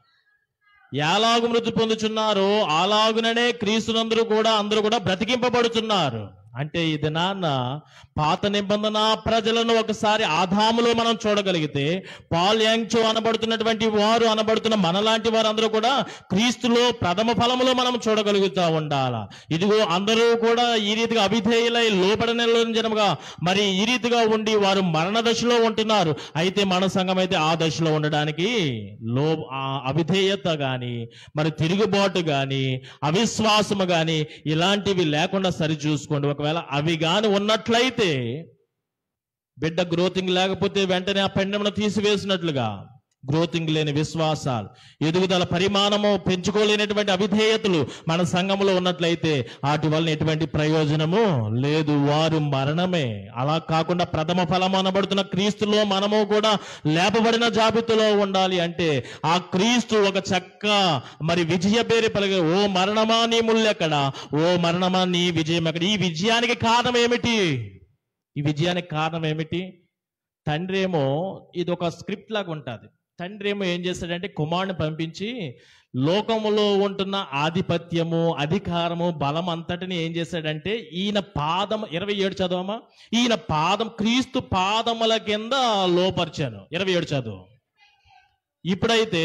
ఎలాగు మృతి పొందుచున్నారో అలాగుననే క్రీస్తునందరూ కూడా అందరూ కూడా బ్రతికింపబడుతున్నారు అంటే ఈ దినాన్న పాత నిబంధన ప్రజలను ఒకసారి ఆదాములో మనం చూడగలిగితే పాల్ యాంగ్చో అనబడుతున్నటువంటి వారు అనబడుతున్న మనలాంటి వారందరూ కూడా క్రీస్తులో ప్రథమ ఫలములో మనం చూడగలుగుతా ఉండాల ఇదిగో అందరూ కూడా ఈ రీతిగా అవిధేయులై లోపడని జనముగా మరి ఈ రీతిగా ఉండి వారు మరణ దశలో ఉంటున్నారు అయితే మన సంఘం అయితే ఆ దశలో ఉండడానికి లో ఆ అవిధేయత గాని మరి తిరుగుబాటు గాని అవిశ్వాసము గాని ఇలాంటివి లేకుండా సరి చూసుకోండి ఒకవేళ అవి గాని ఉన్నట్లయితే బిడ్డ గ్రోతింగ్ లేకపోతే వెంటనే ఆ పెండమును తీసివేసినట్లుగా గ్రోతింగ్ లేని విశ్వాసాలు ఎదుగుదల పరిమాణము పెంచుకోలేనటువంటి అవిధేయతలు మన సంఘంలో ఉన్నట్లయితే వాటి వలన ఎటువంటి ప్రయోజనము లేదు వారు మరణమే అలా కాకుండా ప్రథమ ఫలం అనబడుతున్న క్రీస్తులో మనము కూడా లేపబడిన జాబితాలో ఉండాలి అంటే ఆ క్రీస్తు ఒక చక్క మరి విజయ పేరు పలిగే ఓ మరణమా నీ ముళ్ళెక్కడ ఓ మరణమా నీ విజయం ఎక్కడ ఈ విజయానికి కారణం ఏమిటి ఈ విజయానికి కారణం ఏమిటి తండ్రి ఏమో ఇది ఒక స్క్రిప్ట్ లాగా ఉంటుంది తండ్రి ఏమో ఏం చేస్తాడంటే కుమారుని పంపించి లోకములో ఉంటున్న ఆధిపత్యము అధికారము బలం అంతటిని ఏం చేశాడంటే ఈయన పాదం ఇరవై ఏడు చదవమా ఈయన పాదం క్రీస్తు పాదముల కింద లోపరిచాను ఇరవై ఏడు చదువు ఇప్పుడైతే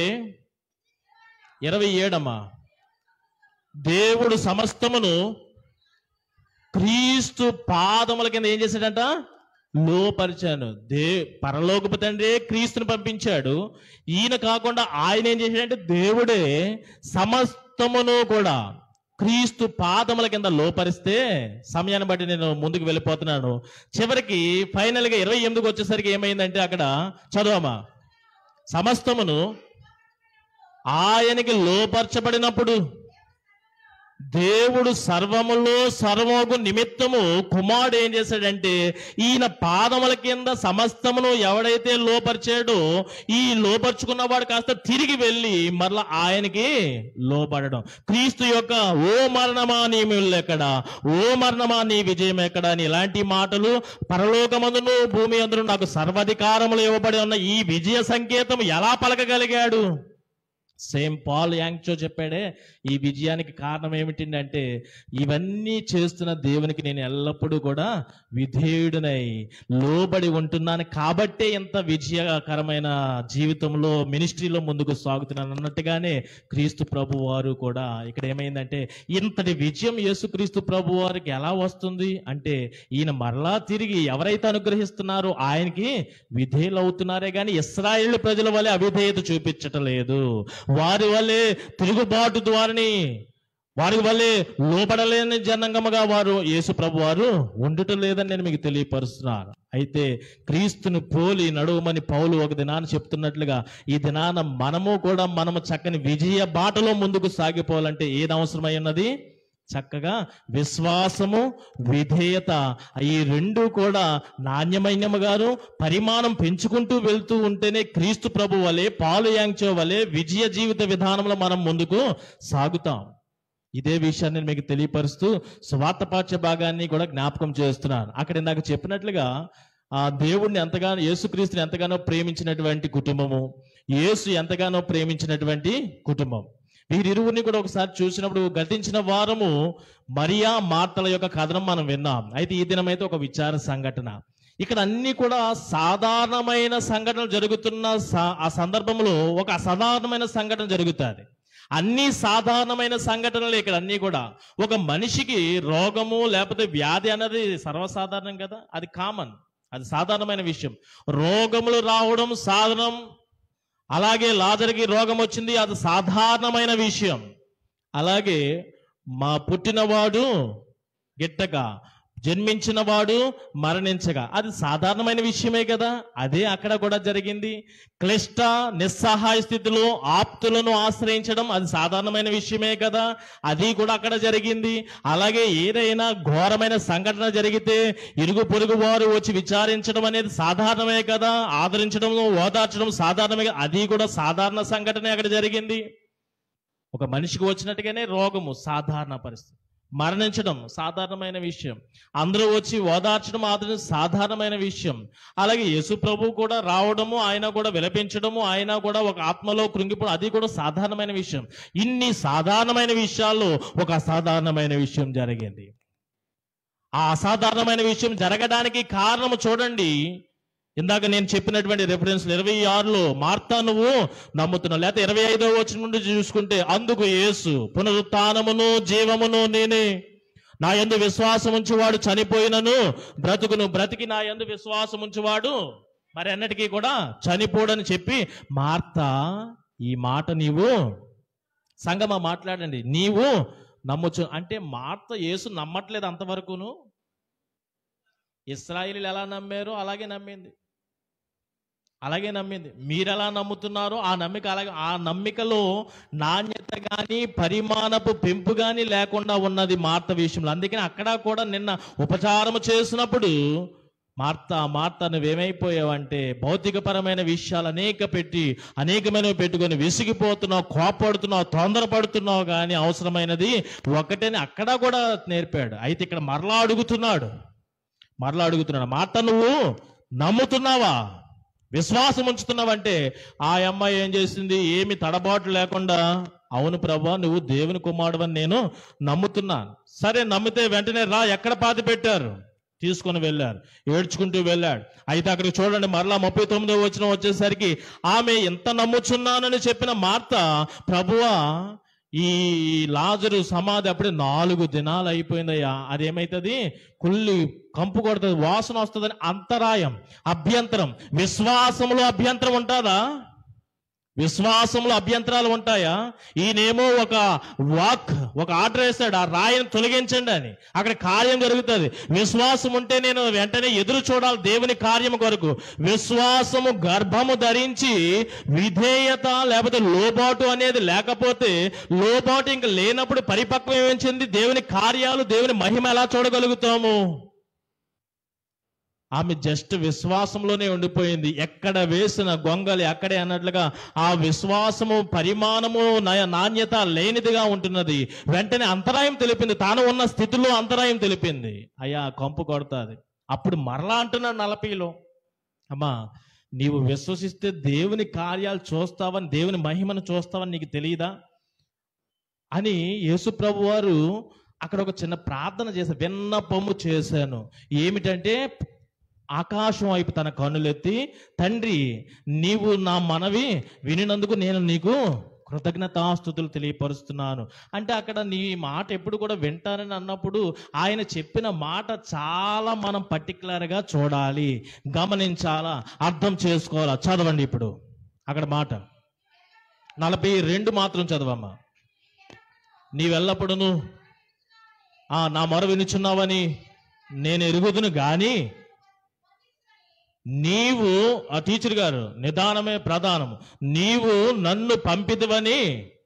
ఇరవై ఏడమ్మా దేవుడు సమస్తమును క్రీస్తు పాదముల కింద ఏం చేశాడంట లోపరిచాను దే పరలోకపు తండ్రి క్రీస్తుని పంపించాడు ఈయన కాకుండా ఆయన ఏం చేశాడంటే దేవుడే సమస్తమును కూడా క్రీస్తు పాదముల కింద లోపరిస్తే సమయాన్ని బట్టి నేను ముందుకు వెళ్ళిపోతున్నాను చివరికి ఫైనల్ గా ఇరవై ఎనిమిదికి వచ్చేసరికి ఏమైందంటే అక్కడ చదవమా సమస్తమును ఆయనకి లోపరచబడినప్పుడు దేవుడు సర్వములో సర్వము నిమిత్తము కుమారుడు ఏం చేశాడంటే ఈయన పాదముల కింద సమస్తమును ఎవడైతే లోపరిచాడో ఈ లోపరుచుకున్నవాడు కాస్త తిరిగి వెళ్ళి మరలా ఆయనకి లోపడడం క్రీస్తు యొక్క ఓ మరణమా నీ ఎక్కడ ఓ మరణమా నీ విజయం ఎక్కడ అని ఇలాంటి మాటలు పరలోకమందును భూమి అందును నాకు సర్వాధికారములు ఇవ్వబడి ఉన్న ఈ విజయ సంకేతం ఎలా పలకగలిగాడు సేమ్ పాల్ యాంగ్చో చెప్పాడే ఈ విజయానికి కారణం ఏమిటంటే ఇవన్నీ చేస్తున్న దేవునికి నేను ఎల్లప్పుడూ కూడా విధేయుడినై లోబడి ఉంటున్నాను కాబట్టే ఇంత విజయకరమైన జీవితంలో మినిస్ట్రీలో ముందుకు సాగుతున్నాను అన్నట్టుగానే క్రీస్తు ప్రభు వారు కూడా ఇక్కడ ఏమైందంటే ఇంతటి విజయం యేసుక్రీస్తు ప్రభు వారికి ఎలా వస్తుంది అంటే ఈయన మరలా తిరిగి ఎవరైతే అనుగ్రహిస్తున్నారో ఆయనకి విధేయులవుతున్నారే కానీ ఇస్రాయేల్ ప్రజల వలె అవిధేయత చూపించటం లేదు వారి వల్లే తిరుగుబాటు ద్వారాని వారి వల్లే లోపడలేని జనంగముగా వారు యేసు ప్రభు వారు ఉండటం లేదని నేను మీకు తెలియపరుస్తున్నాను అయితే క్రీస్తుని పోలి నడువమని పౌలు ఒక దినాన్ని చెప్తున్నట్లుగా ఈ దినాన మనము కూడా మనము చక్కని విజయ బాటలో ముందుకు సాగిపోవాలంటే ఏది అవసరమై ఉన్నది చక్కగా విశ్వాసము విధేయత ఈ రెండు కూడా నాణ్యమైనము గారు పరిమాణం పెంచుకుంటూ వెళ్తూ ఉంటేనే క్రీస్తు ప్రభు వలె పాలు యాంగ్చో వలె విజయ జీవిత విధానంలో మనం ముందుకు సాగుతాం ఇదే విషయాన్ని నేను మీకు తెలియపరుస్తూ స్వార్థపాఠ్య భాగాన్ని కూడా జ్ఞాపకం చేస్తున్నాను అక్కడ ఇందాక చెప్పినట్లుగా ఆ దేవుణ్ణి ఎంతగానో యేసుక్రీస్తుని ఎంతగానో ప్రేమించినటువంటి కుటుంబము యేసు ఎంతగానో ప్రేమించినటువంటి కుటుంబం వీరిరువురిని కూడా ఒకసారి చూసినప్పుడు గతించిన వారము మరియా మార్తల యొక్క కథనం మనం విన్నాం అయితే ఈ దినమైతే ఒక విచార సంఘటన ఇక్కడ అన్ని కూడా సాధారణమైన సంఘటనలు జరుగుతున్న స- ఆ సందర్భంలో ఒక అసాధారణమైన సంఘటన జరుగుతుంది అన్ని సాధారణమైన సంఘటనలు ఇక్కడ అన్ని కూడా ఒక మనిషికి రోగము లేకపోతే వ్యాధి అనేది సర్వసాధారణం కదా అది కామన్ అది సాధారణమైన విషయం రోగములు రావడం సాధనం అలాగే లాజర్కి రోగం వచ్చింది అది సాధారణమైన విషయం అలాగే మా పుట్టినవాడు గిట్టగా జన్మించినవాడు మరణించగా అది సాధారణమైన విషయమే కదా అదే అక్కడ కూడా జరిగింది క్లిష్ట నిస్సహాయ స్థితిలో ఆప్తులను ఆశ్రయించడం అది సాధారణమైన విషయమే కదా అది కూడా అక్కడ జరిగింది అలాగే ఏదైనా ఘోరమైన సంఘటన జరిగితే ఇరుగు పొరుగు వారు వచ్చి విచారించడం అనేది సాధారణమే కదా ఆదరించడం ఓదార్చడం సాధారణమే కదా. అది కూడా సాధారణ సంఘటనే అక్కడ జరిగింది ఒక మనిషికి వచ్చినట్టుగానే రోగము సాధారణ పరిస్థితి మరణించడం సాధారణమైన విషయం అందరూ వచ్చి ఓదార్చడం ఆదరించడం సాధారణమైన విషయం అలాగే యేసు ప్రభు కూడా రావడము ఆయన కూడా విలపించడము ఆయన కూడా ఒక ఆత్మలో కృంగిపోవడం అది కూడా సాధారణమైన విషయం ఇన్ని సాధారణమైన విషయాల్లో ఒక అసాధారణమైన విషయం జరిగింది ఆ అసాధారణమైన విషయం జరగడానికి కారణం చూడండి ఇందాక నేను చెప్పినటువంటి రెఫరెన్స్ ఇరవై ఆరులో మార్తా నువ్వు నమ్ముతున్నావు లేకపోతే ఇరవై ఐదో వచ్చిన నుండి చూసుకుంటే అందుకు యేసు పునరుత్నమును జీవమును నేనే నా యందు విశ్వాసం ఉంచువాడు చనిపోయినను బ్రతుకును బ్రతికి నా యందు విశ్వాసం ఉంచువాడు మరి అన్నిటికీ కూడా చనిపోడని చెప్పి మార్తా ఈ మాట నీవు సంగమా మాట్లాడండి నీవు నమ్మొచ్చు అంటే మార్త యేసు నమ్మట్లేదు అంతవరకును ఇస్రాయిలీలు ఎలా నమ్మారో అలాగే నమ్మింది అలాగే నమ్మింది మీరు ఎలా నమ్ముతున్నారో ఆ నమ్మిక అలాగే ఆ నమ్మికలో నాణ్యత కానీ పరిమాణపు పెంపు కానీ లేకుండా ఉన్నది మార్త విషయంలో అందుకని అక్కడ కూడా నిన్న ఉపచారము చేసినప్పుడు మార్త మార్త నువ్వేమైపోయావంటే భౌతికపరమైన విషయాలు అనేక పెట్టి అనేకమైనవి పెట్టుకొని విసిగిపోతున్నావు కోపడుతున్నావు తొందరపడుతున్నావు కానీ అవసరమైనది ఒకటని అక్కడ కూడా నేర్పాడు అయితే ఇక్కడ మరలా అడుగుతున్నాడు మరలా అడుగుతున్నాడు మాట నువ్వు నమ్ముతున్నావా విశ్వాసం ఉంచుతున్నావంటే ఆ అమ్మాయి ఏం చేసింది ఏమి తడబాటు లేకుండా అవును ప్రభా నువ్వు దేవుని కుమారుడు నేను నమ్ముతున్నాను సరే నమ్మితే వెంటనే రా ఎక్కడ పాతి పెట్టారు తీసుకొని వెళ్ళారు ఏడ్చుకుంటూ వెళ్ళాడు అయితే అక్కడికి చూడండి మరలా ముప్పై తొమ్మిదో వచ్చిన వచ్చేసరికి ఆమె ఎంత నమ్ముచున్నానని చెప్పిన మార్త ప్రభువా ఈ లాజరు సమాధి అప్పుడే నాలుగు దినాలు అయిపోయిందయ్యా అదేమైతుంది కుళ్ళి కంపు కొడుతుంది వాసన వస్తుందని అంతరాయం అభ్యంతరం విశ్వాసంలో అభ్యంతరం ఉంటుందా విశ్వాసంలో అభ్యంతరాలు ఉంటాయా ఈయనేమో ఒక వాక్ ఒక ఆర్డర్ వేస్తాడు ఆ రాయిని తొలగించండి అని అక్కడ కార్యం జరుగుతుంది విశ్వాసం ఉంటే నేను వెంటనే ఎదురు చూడాలి దేవుని కార్యము కొరకు విశ్వాసము గర్భము ధరించి విధేయత లేకపోతే లోబాటు అనేది లేకపోతే లోబాటు ఇంకా లేనప్పుడు పరిపక్వం ఏం చెంది దేవుని కార్యాలు దేవుని మహిమ ఎలా చూడగలుగుతాము ఆమె జస్ట్ విశ్వాసంలోనే ఉండిపోయింది ఎక్కడ వేసిన గొంగలి అక్కడే అన్నట్లుగా ఆ విశ్వాసము పరిమాణము నయ- నాణ్యత లేనిదిగా ఉంటున్నది వెంటనే అంతరాయం తెలిపింది తాను ఉన్న స్థితిలో అంతరాయం తెలిపింది అయ్యా కంపు కొడతాది అప్పుడు మరలా అంటున్నాడు నలభైలో అమ్మా నీవు విశ్వసిస్తే దేవుని కార్యాలు చూస్తావని దేవుని మహిమను చూస్తావని నీకు తెలియదా అని యేసుప్రభు వారు అక్కడ ఒక చిన్న ప్రార్థన చేశారు విన్నపము చేశాను ఏమిటంటే ఆకాశం వైపు తన కన్నులెత్తి తండ్రి నీవు నా మనవి వినినందుకు నేను నీకు కృతజ్ఞతాస్థుతులు తెలియపరుస్తున్నాను అంటే అక్కడ నీ మాట ఎప్పుడు కూడా వింటానని అన్నప్పుడు ఆయన చెప్పిన మాట చాలా మనం పర్టికులర్గా చూడాలి గమనించాలా అర్థం చేసుకోవాలా చదవండి ఇప్పుడు అక్కడ మాట నలభై రెండు మాత్రం చదవమ్మా నీవెల్లప్పుడూ ఆ నా మొర వినుచున్నావని నేను ఎరుగుదును గాని నీవు ఆ టీచర్ గారు నిదానమే ప్రధానము నీవు నన్ను పంపిదివని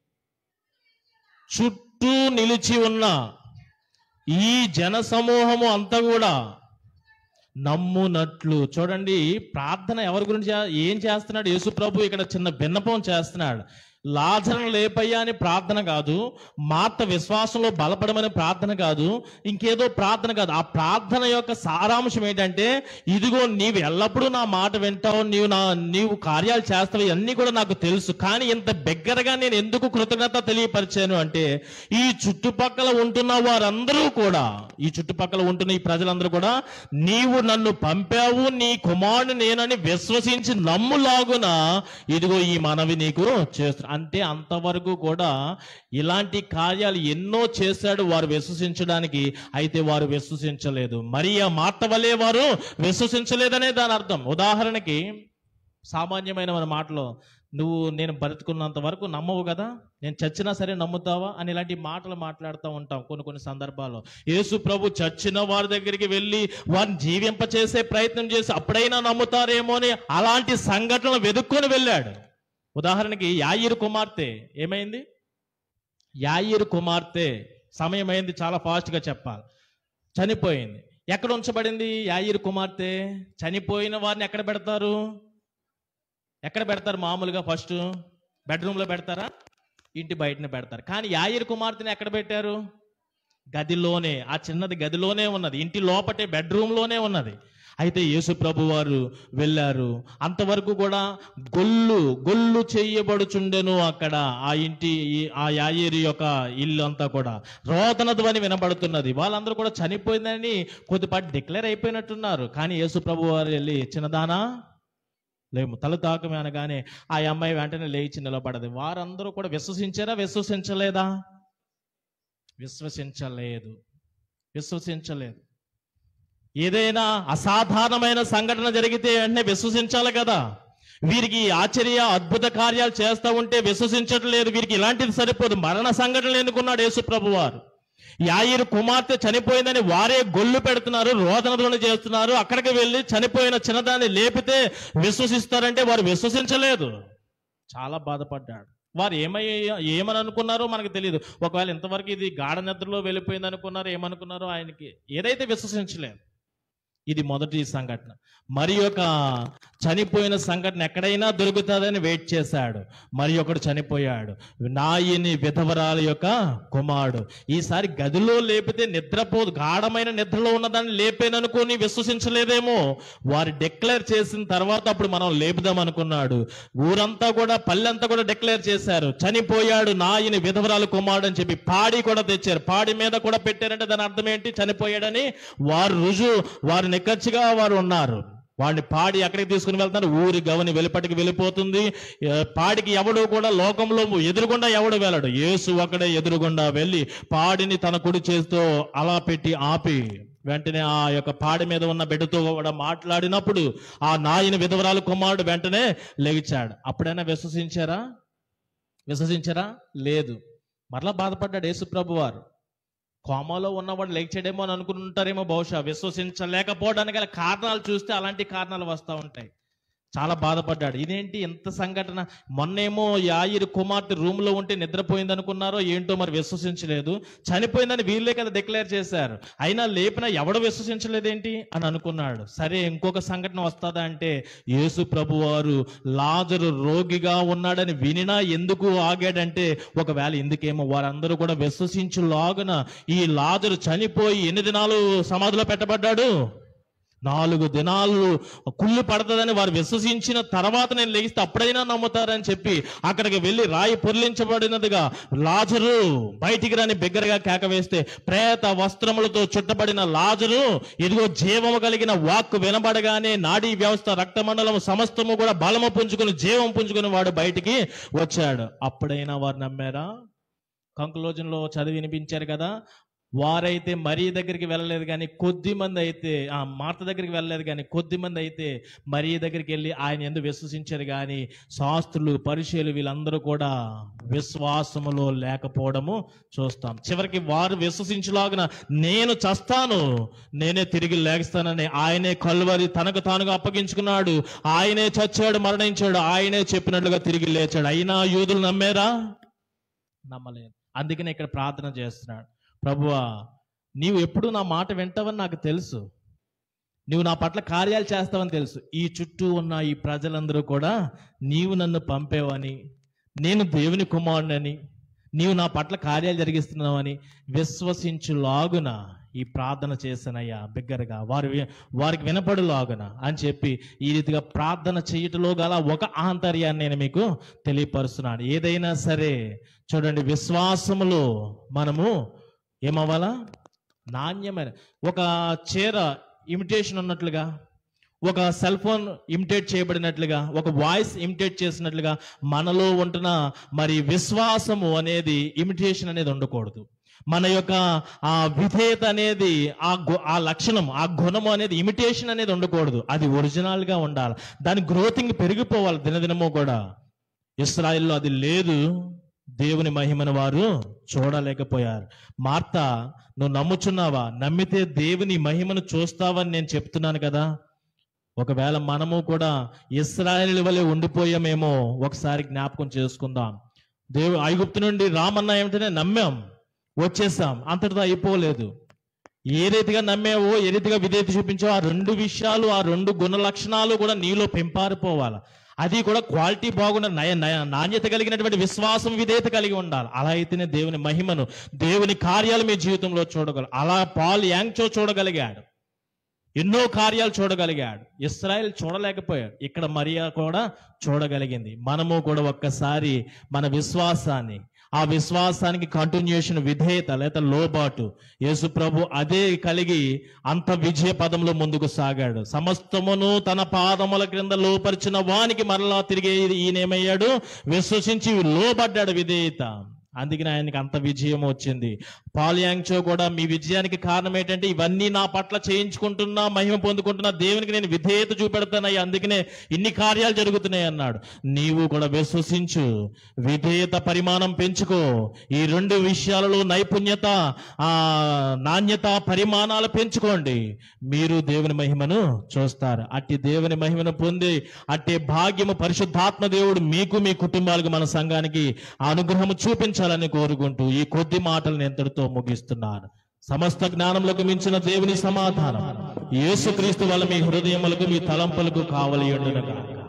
చుట్టూ నిలిచి ఉన్న ఈ జన సమూహము అంతా కూడా నమ్మునట్లు చూడండి ప్రార్థన ఎవరి గురించి చే- ఏం చేస్తున్నాడు యేసు ప్రభు ఇక్కడ చిన్న భిన్నపం చేస్తున్నాడు లాజరను లేపయ్యా అని ప్రార్థన కాదు మార్త విశ్వాసంలో బలపడమని ప్రార్థన కాదు ఇంకేదో ప్రార్థన కాదు ఆ ప్రార్థన యొక్క సారాంశం ఏంటంటే ఇదిగో నీవు ఎల్లప్పుడూ నా మాట వింటావు నీవు నా నీవు కార్యాలు చేస్తావు ఇవన్నీ కూడా నాకు తెలుసు కానీ ఇంత బిగ్గరగా నేను ఎందుకు కృతజ్ఞత తెలియపరిచాను అంటే ఈ చుట్టుపక్కల ఉంటున్న వారందరూ కూడా ఈ చుట్టుపక్కల ఉంటున్న ఈ ప్రజలందరూ కూడా నీవు నన్ను పంపావు నీ కుమారుని నేనని విశ్వసించి నమ్ములాగున ఇదిగో ఈ మనవి నీకు చేస్తు అంటే అంతవరకు కూడా ఇలాంటి కార్యాలు ఎన్నో చేశాడు వారు విశ్వసించడానికి అయితే వారు విశ్వసించలేదు మరి ఆ మాట వల్లే వారు విశ్వసించలేదనే దాని అర్థం ఉదాహరణకి సామాన్యమైన మన మాటలో నువ్వు నేను బ్రతుకున్నంత వరకు నమ్మవు కదా నేను చచ్చినా సరే నమ్ముతావా అని ఇలాంటి మాటలు మాట్లాడుతూ ఉంటాం కొన్ని కొన్ని సందర్భాల్లో యేసు ప్రభు చచ్చిన వారి దగ్గరికి వెళ్ళి వారిని జీవింప చేసే ప్రయత్నం చేసి అప్పుడైనా నమ్ముతారేమో అని అలాంటి సంఘటనలు వెతుక్కొని వెళ్ళాడు ఉదాహరణకి యాయిరు కుమార్తె ఏమైంది యాయిరు కుమార్తె సమయం అయింది చాలా ఫాస్ట్గా చెప్పాలి చనిపోయింది ఎక్కడ ఉంచబడింది యాయిరు కుమార్తె చనిపోయిన వారిని ఎక్కడ పెడతారు ఎక్కడ పెడతారు మామూలుగా ఫస్ట్ బెడ్రూమ్లో పెడతారా ఇంటి బయటనే పెడతారు కానీ యాయిరు కుమార్తెని ఎక్కడ పెట్టారు గదిలోనే ఆ చిన్నది గదిలోనే ఉన్నది ఇంటి లోపటే బెడ్రూమ్లోనే ఉన్నది అయితే యేసు ప్రభు వారు వెళ్ళారు అంతవరకు కూడా గొల్లు గొల్లు చేయబడుచుండెను అక్కడ ఆ ఇంటి ఈ- ఆ యాయేరి యొక్క ఇల్లు అంతా కూడా రోదన ధ్వని వినబడుతున్నది వాళ్ళందరూ కూడా చనిపోయిందని కొద్దిపాటి డిక్లేర్ అయిపోయినట్టున్నారు కానీ యేసు ప్రభు వారు వెళ్ళి చిన్నదానా లేము తల తాకమే అనగానే ఆ అమ్మాయి వెంటనే లేచి నిలబడదు వారందరూ కూడా విశ్వసించారా విశ్వసించలేదా విశ్వసించలేదు విశ్వసించలేదు ఏదైనా అసాధారణమైన సంఘటన జరిగితే వెంటనే విశ్వసించాలి కదా వీరికి ఆశ్చర్య అద్భుత కార్యాలు చేస్తూ ఉంటే విశ్వసించట్లేదు వీరికి ఇలాంటిది సరిపోదు మరణ సంఘటనలు ఎన్నుకున్నాడు యేసు ప్రభు వారు యాయిరు కుమార్తె చనిపోయిందని వారే గొల్లు పెడుతున్నారు రోదన ధ్వని చేస్తున్నారు అక్కడికి వెళ్ళి చనిపోయిన చిన్నదాన్ని లేపితే విశ్వసిస్తారంటే వారు విశ్వసించలేదు చాలా బాధపడ్డాడు వారు ఏమై ఏమని అనుకున్నారో మనకు తెలియదు ఒకవేళ ఇంతవరకు ఇది గాఢ నిద్రలో వెళ్ళిపోయింది అనుకున్నారో ఏమనుకున్నారో ఆయనకి ఏదైతే విశ్వసించలేదు ఇది మొదటి సంఘటన మరి ఒక చనిపోయిన సంఘటన ఎక్కడైనా దొరుకుతుందని వెయిట్ చేశాడు మరి ఒకడు చనిపోయాడు నాయిని విధవరాల యొక్క కుమారుడు ఈసారి గదిలో లేపితే నిద్రపోదు గాఢమైన నిద్రలో ఉన్నదాన్ని లేపేననుకొని విశ్వసించలేదేమో వారు డిక్లేర్ చేసిన తర్వాత అప్పుడు మనం లేపుదాం అనుకున్నాడు ఊరంతా కూడా పల్లెంతా కూడా డిక్లేర్ చేశారు చనిపోయాడు నాయని విధవరాలు కుమారుడు అని చెప్పి పాడి కూడా తెచ్చారు పాడి మీద కూడా పెట్టారంటే దాని అర్థం ఏంటి చనిపోయాడని వారు రుజువు వారు నిక్కచ్చిగా వారు ఉన్నారు వాడిని పాడి ఎక్కడికి తీసుకుని వెళ్తారు ఊరి గవని వెలుపటికి వెళ్ళిపోతుంది ఏ, పాడికి ఎవడు కూడా లోకంలో ఎదురుగుండా ఎవడు వెళ్ళడు యేసు ఒకడే ఎదురుగుండా వెళ్ళి పాడిని తన కుడి చేస్తూ అలా పెట్టి ఆపి వెంటనే ఆ యొక్క పాడి మీద ఉన్న బిడ్డతో కూడా మాట్లాడినప్పుడు ఆ నాయని విధవరాలు కుమారుడు వెంటనే లెగిచాడు అప్పుడైనా విశ్వసించారా విశ్వసించారా లేదు మరలా బాధపడ్డాడు యేసుప్రభు వారు కోమాలో ఉన్నవాడు లేచాడేమో అని అనుకుంటారేమో బహుశా విశ్వసించలేకపోవడానికి గల కారణాలు చూస్తే అలాంటి కారణాలు వస్తూ ఉంటాయి చాలా బాధపడ్డాడు ఇదేంటి ఎంత సంఘటన మొన్నేమో యాయిరు కుమార్తె రూమ్ లో ఉంటే నిద్రపోయింది అనుకున్నారో ఏంటో మరి విశ్వసించలేదు చనిపోయిందని వీళ్ళే కదా డిక్లేర్ చేశారు అయినా లేపినా ఎవడు విశ్వసించలేదేంటి అని అనుకున్నాడు సరే ఇంకొక సంఘటన వస్తుందా అంటే యేసు ప్రభు వారు లాజరు రోగిగా ఉన్నాడని వినినా ఎందుకు ఆగాడంటే ఒకవేళ ఎందుకేమో వారందరూ కూడా విశ్వసించులాగున ఈ లాజరు చనిపోయి ఎన్ని దినాలు సమాధిలో పెట్టబడ్డాడు నాలుగు దినాలు కుళ్ళు పడుతుందని వారు విశ్వసించిన తర్వాత నేను లెగిస్తే అప్పుడైనా నమ్ముతారని చెప్పి అక్కడికి వెళ్ళి రాయి పొర్లించబడినదిగా లాజరు బయటికి రాని బిగ్గరగా కేక వేస్తే ప్రేత వస్త్రములతో చుట్టబడిన లాజరు ఇదిగో జీవము కలిగిన వాక్కు వినబడగానే నాడీ వ్యవస్థ రక్తమండలం సమస్తము కూడా బలము పుంజుకుని జీవం పుంజుకుని వాడు బయటికి వచ్చాడు అప్పుడైనా వారు నమ్మారా కంక్లూజన్లో చదివి వినిపించారు కదా వారైతే మరీ దగ్గరికి వెళ్ళలేదు కానీ కొద్ది మంది అయితే ఆ మార్త దగ్గరికి వెళ్ళలేదు కానీ కొద్ది మంది అయితే మరీ దగ్గరికి వెళ్ళి ఆయన ఎందుకు విశ్వసించారు కానీ శాస్త్రులు పరిచయలు వీళ్ళందరూ కూడా విశ్వాసములో లేకపోవడము చూస్తాం చివరికి వారు విశ్వసించులాగిన నేను చస్తాను నేనే తిరిగి లేస్తానని ఆయనే కల్వరి తనకు తానుగా అప్పగించుకున్నాడు ఆయనే చచ్చాడు మరణించాడు ఆయనే చెప్పినట్లుగా తిరిగి లేచాడు అయినా యూదులు నమ్మారా నమ్మలేదు అందుకనే ఇక్కడ ప్రార్థన చేస్తున్నాడు ప్రభువా నీవు ఎప్పుడు నా మాట వింటావని నాకు తెలుసు నీవు నా పట్ల కార్యాలు చేస్తావని తెలుసు ఈ చుట్టూ ఉన్న ఈ ప్రజలందరూ కూడా నీవు నన్ను పంపేవని నేను దేవుని కుమారుడని నీవు నా పట్ల కార్యాలు జరిగిస్తున్నావని విశ్వసించులాగున ఈ ప్రార్థన చేశానయ్యా బిగ్గరగా వారు వి- వారికి వినపడులాగున అని చెప్పి ఈ రీతిగా ప్రార్థన చేయటంలో గల ఒక ఆంతర్యాన్ని నేను మీకు తెలియపరుస్తున్నాను ఏదైనా సరే చూడండి విశ్వాసములో మనము ఏమవ్వాలా నాణ్యమైన ఒక చీర ఇమిటేషన్ ఉన్నట్లుగా ఒక సెల్ ఫోన్ ఇమిటేట్ చేయబడినట్లుగా ఒక వాయిస్ ఇమిటేట్ చేసినట్లుగా మనలో ఉంటున్న మరి విశ్వాసము అనేది ఇమిటేషన్ అనేది ఉండకూడదు మన యొక్క ఆ విధేయత అనేది ఆ గు- ఆ లక్షణం ఆ గుణము అనేది ఇమిటేషన్ అనేది ఉండకూడదు అది ఒరిజినల్ గా ఉండాలి దాని గ్రోతింగ్ పెరిగిపోవాలి దినదినము కూడా ఇస్రాయిల్లో అది లేదు దేవుని మహిమను వారు చూడలేకపోయారు మార్త నువ్వు నమ్ముచున్నావా నమ్మితే దేవుని మహిమను చూస్తావని నేను చెప్తున్నాను కదా ఒకవేళ మనము కూడా ఇస్రాయేల్ వలె ఉండిపోయామేమో ఒకసారి జ్ఞాపకం చేసుకుందాం దేవు ఐగుప్తు నుండి రామన్న ఏమిటనే నమ్మాం వచ్చేసాం అంతటితో అయిపోలేదు ఏ రీతిగా నమ్మావో ఏ రీతిగా విధేయత చూపించావో ఆ రెండు విషయాలు ఆ రెండు గుణ లక్షణాలు కూడా నీలో పెంపారిపోవాలి అది కూడా క్వాలిటీ బాగున్న నయ నయ- నాణ్యత కలిగినటువంటి విశ్వాసం విధేయత కలిగి ఉండాలి అలా అయితేనే దేవుని మహిమను దేవుని కార్యాలు మీ జీవితంలో చూడగలరు అలా పాల్ యాంగ్చో చూడగలిగాడు ఎన్నో కార్యాలు చూడగలిగాడు ఇస్రాయల్ చూడలేకపోయాడు ఇక్కడ మరియా కూడా చూడగలిగింది మనము కూడా ఒక్కసారి మన విశ్వాసాన్ని ఆ విశ్వాసానికి కంటిన్యూషన్ విధేయత లేదా లోబాటు యేసు ప్రభు అదే కలిగి అంత విజయ పదంలో ముందుకు సాగాడు సమస్తమును తన పాదముల క్రింద లోపరిచిన వానికి మరలా తిరిగి ఈయనేమయ్యాడు విశ్వసించి లోబడ్డాడు విధేయత అందుకని ఆయనకి అంత విజయం వచ్చింది పాలియాంగ్చో కూడా మీ విజయానికి కారణం ఏంటంటే ఇవన్నీ నా పట్ల చేయించుకుంటున్నా మహిమ పొందుకుంటున్నా దేవునికి నేను విధేయత చూపెడతానయ్యి అందుకనే ఇన్ని కార్యాలు జరుగుతున్నాయి అన్నాడు నీవు కూడా విశ్వసించు విధేయత పరిమాణం పెంచుకో ఈ రెండు విషయాలలో నైపుణ్యత ఆ నాణ్యత పరిమాణాలు పెంచుకోండి మీరు దేవుని మహిమను చూస్తారు అట్టి దేవుని మహిమను పొంది అట్టి భాగ్యము పరిశుద్ధాత్మ దేవుడు మీకు మీ కుటుంబాలకు మన సంఘానికి ఆ అనుగ్రహము చూపించాలని కోరుకుంటూ ఈ కొద్ది మాటలను ఎంతటితో ముగిస్తున్నాను సమస్త జ్ఞానములకు మించిన దేవుని సమాధానం యేసుక్రీస్తు వల్ల మీ హృదయములకు మీ తలంపులకు కావలి ఉండునుగాక